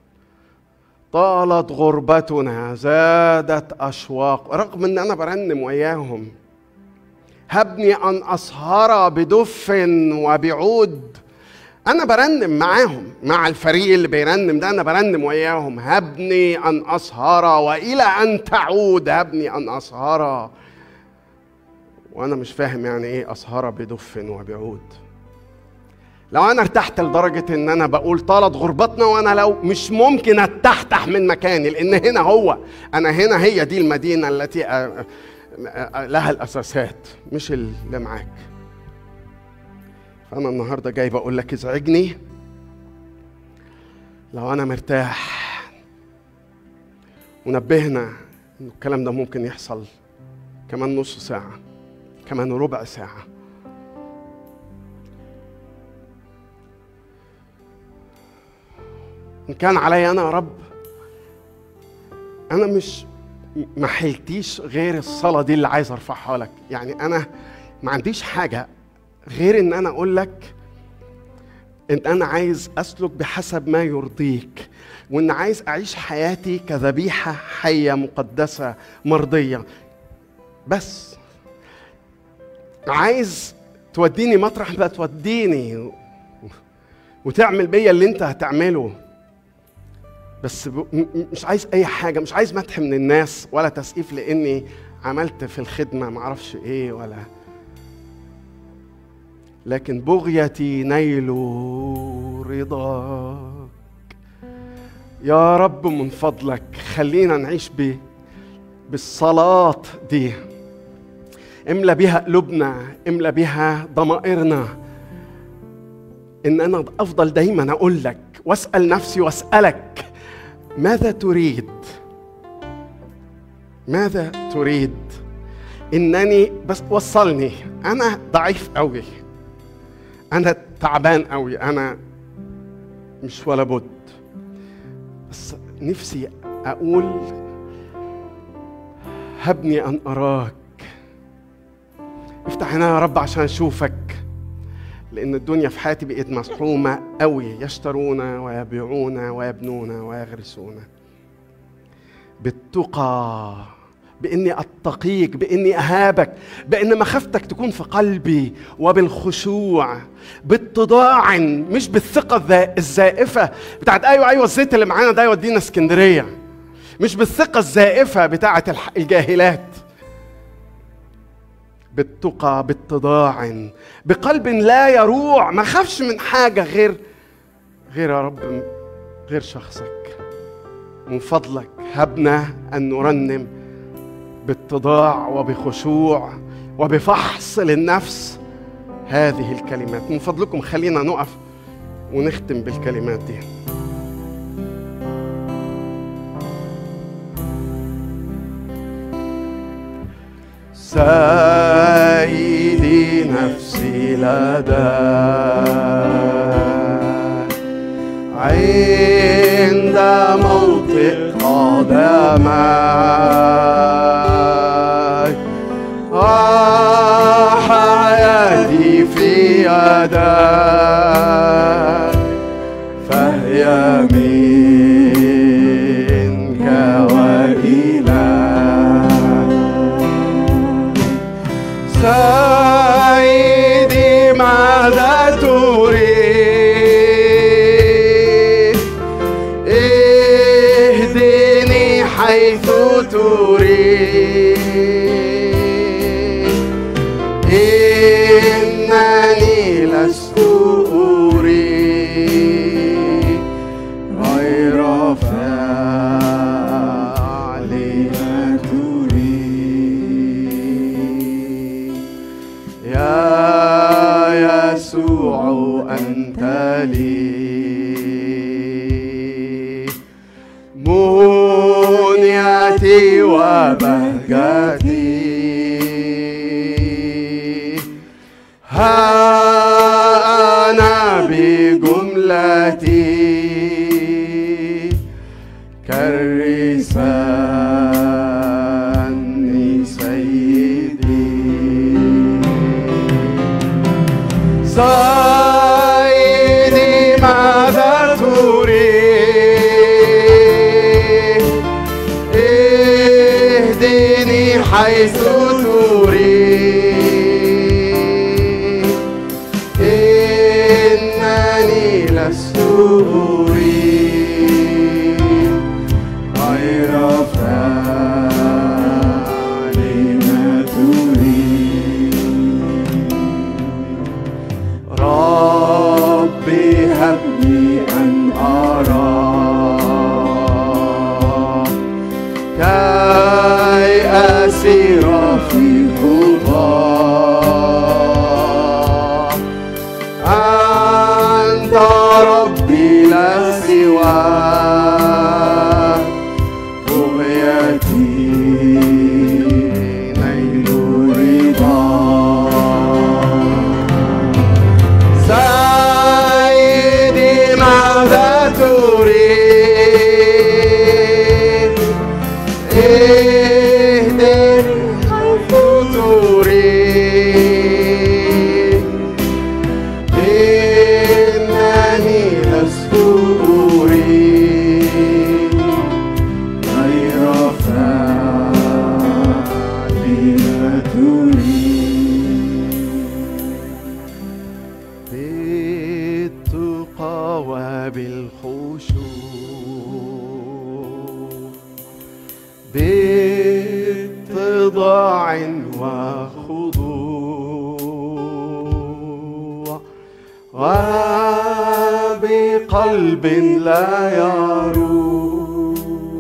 طالت غربتنا زادت اشواق رغم ان انا برنم وياهم هبني ان اسهر بدف وبعود انا برنم معاهم مع الفريق اللي بيرنم ده انا برنم وياهم هبني ان اسهر والى ان تعود هبني ان اسهر وانا مش فاهم يعني ايه اسهر بدف وبعود لو انا ارتحت لدرجه ان انا بقول طالت غربتنا وانا لو مش ممكن اتحتح من مكاني لان هنا هو انا هنا هي دي المدينه التي أ- أ- لها الاساسات مش اللي معاك فانا النهارده جاي بقول لك ازعجني لو انا مرتاح ونبهنا ان الكلام ده ممكن يحصل كمان نص ساعه كمان ربع ساعه ان كان علي انا يا رب انا مش ما حيلتيش غير الصلاه دي اللي عايز ارفعها لك يعني انا ما عنديش حاجه غير ان انا اقول لك ان انا عايز اسلك بحسب ما يرضيك وان عايز اعيش حياتي كذبيحه حيه مقدسه مرضيه بس عايز توديني مطرح ما توديني وتعمل بيا اللي انت هتعمله بس ب... م- م- مش عايز اي حاجه مش عايز مدح من الناس ولا تسقيف لاني عملت في الخدمه معرفش ايه ولا لكن بغيتي نيل رضاك يا رب من فضلك خلينا نعيش ب... بالصلاة دي املى بها قلوبنا املى بها ضمائرنا ان انا افضل دايما اقول لك واسال نفسي واسالك ماذا تريد ماذا تريد انني بس وصلني انا ضعيف قوي انا تعبان قوي انا مش ولا بد بس نفسي اقول هبني ان اراك افتح عيني يا رب عشان اشوفك لان الدنيا في حياتي بقت مزحومه قوي يشترون ويبيعون ويبنون ويغرسون بالتقى باني اتقيك باني اهابك بان مخافتك تكون في قلبي وبالخشوع باتضاع مش بالثقه الذا- الزائفه بتاعت ايوه ايوه الزيت اللي معانا ده يودينا اسكندريه مش بالثقه الزائفه بتاعت الح- الجاهلات بالتقى باتضاع بقلب لا يروع ما خافش من حاجة غير غير يا رب غير شخصك من فضلك هبنا أن نرنم باتضاع وبخشوع وبفحص للنفس هذه الكلمات من فضلكم خلينا نقف ونختم بالكلمات دي سيدي نفسي لداك عند موطئ قدمك وحياتي في يدك فهي منك وإليك سيدي ماذا تريد اهدني حيث تريد إنني لست أريد غير فعل ما تريد يا يسوع أنت لي منيتي وبهجتي ها أنا بجملتي كرساني سيدي سيدي ماذا تريد اهدني حيث تريد إنني لست أريد غير فعل ما تريد ربي هب لي أن أرى كي أسير في خطاك أنت ربي لا سواك رؤيتي نيل رضاك سيدي ماذا تريد اهدني حيث تريد إنني لست أريد غير فعل ما تريد بالتقى وبالخشوع باتضاع وخضوع وبقلب لا يروع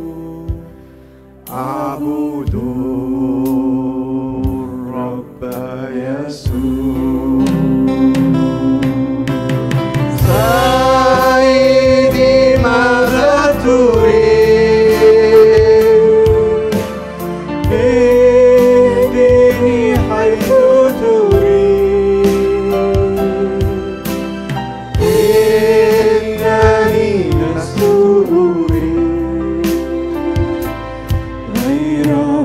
أعبد الرب يسوع سيدي ماذا تريد اهدني حيث تريد إنني لست أريد غير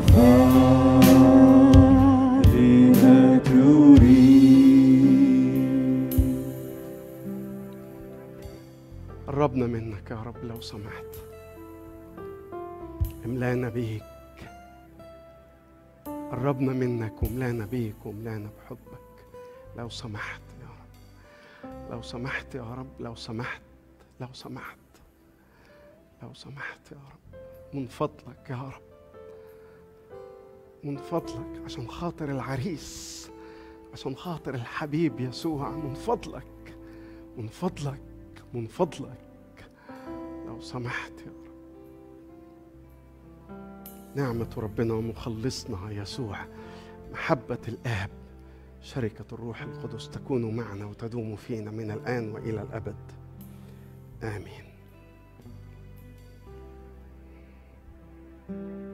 فعل ما تريد قربنا منك يا رب لو سمحت املانا بيك قربنا منك وملانا بيك وملانا بحبك لو سمحت يا رب لو سمحت يا رب لو سمحت لو سمحت لو سمحت يا رب من فضلك يا رب من فضلك عشان خاطر العريس عشان خاطر الحبيب يسوع من فضلك من فضلك من فضلك لو سمحت يا رب نعمة ربنا ومخلصنا يسوع محبة الآب شركة الروح القدس تكون معنا وتدوم فينا من الآن وإلى الأبد آمين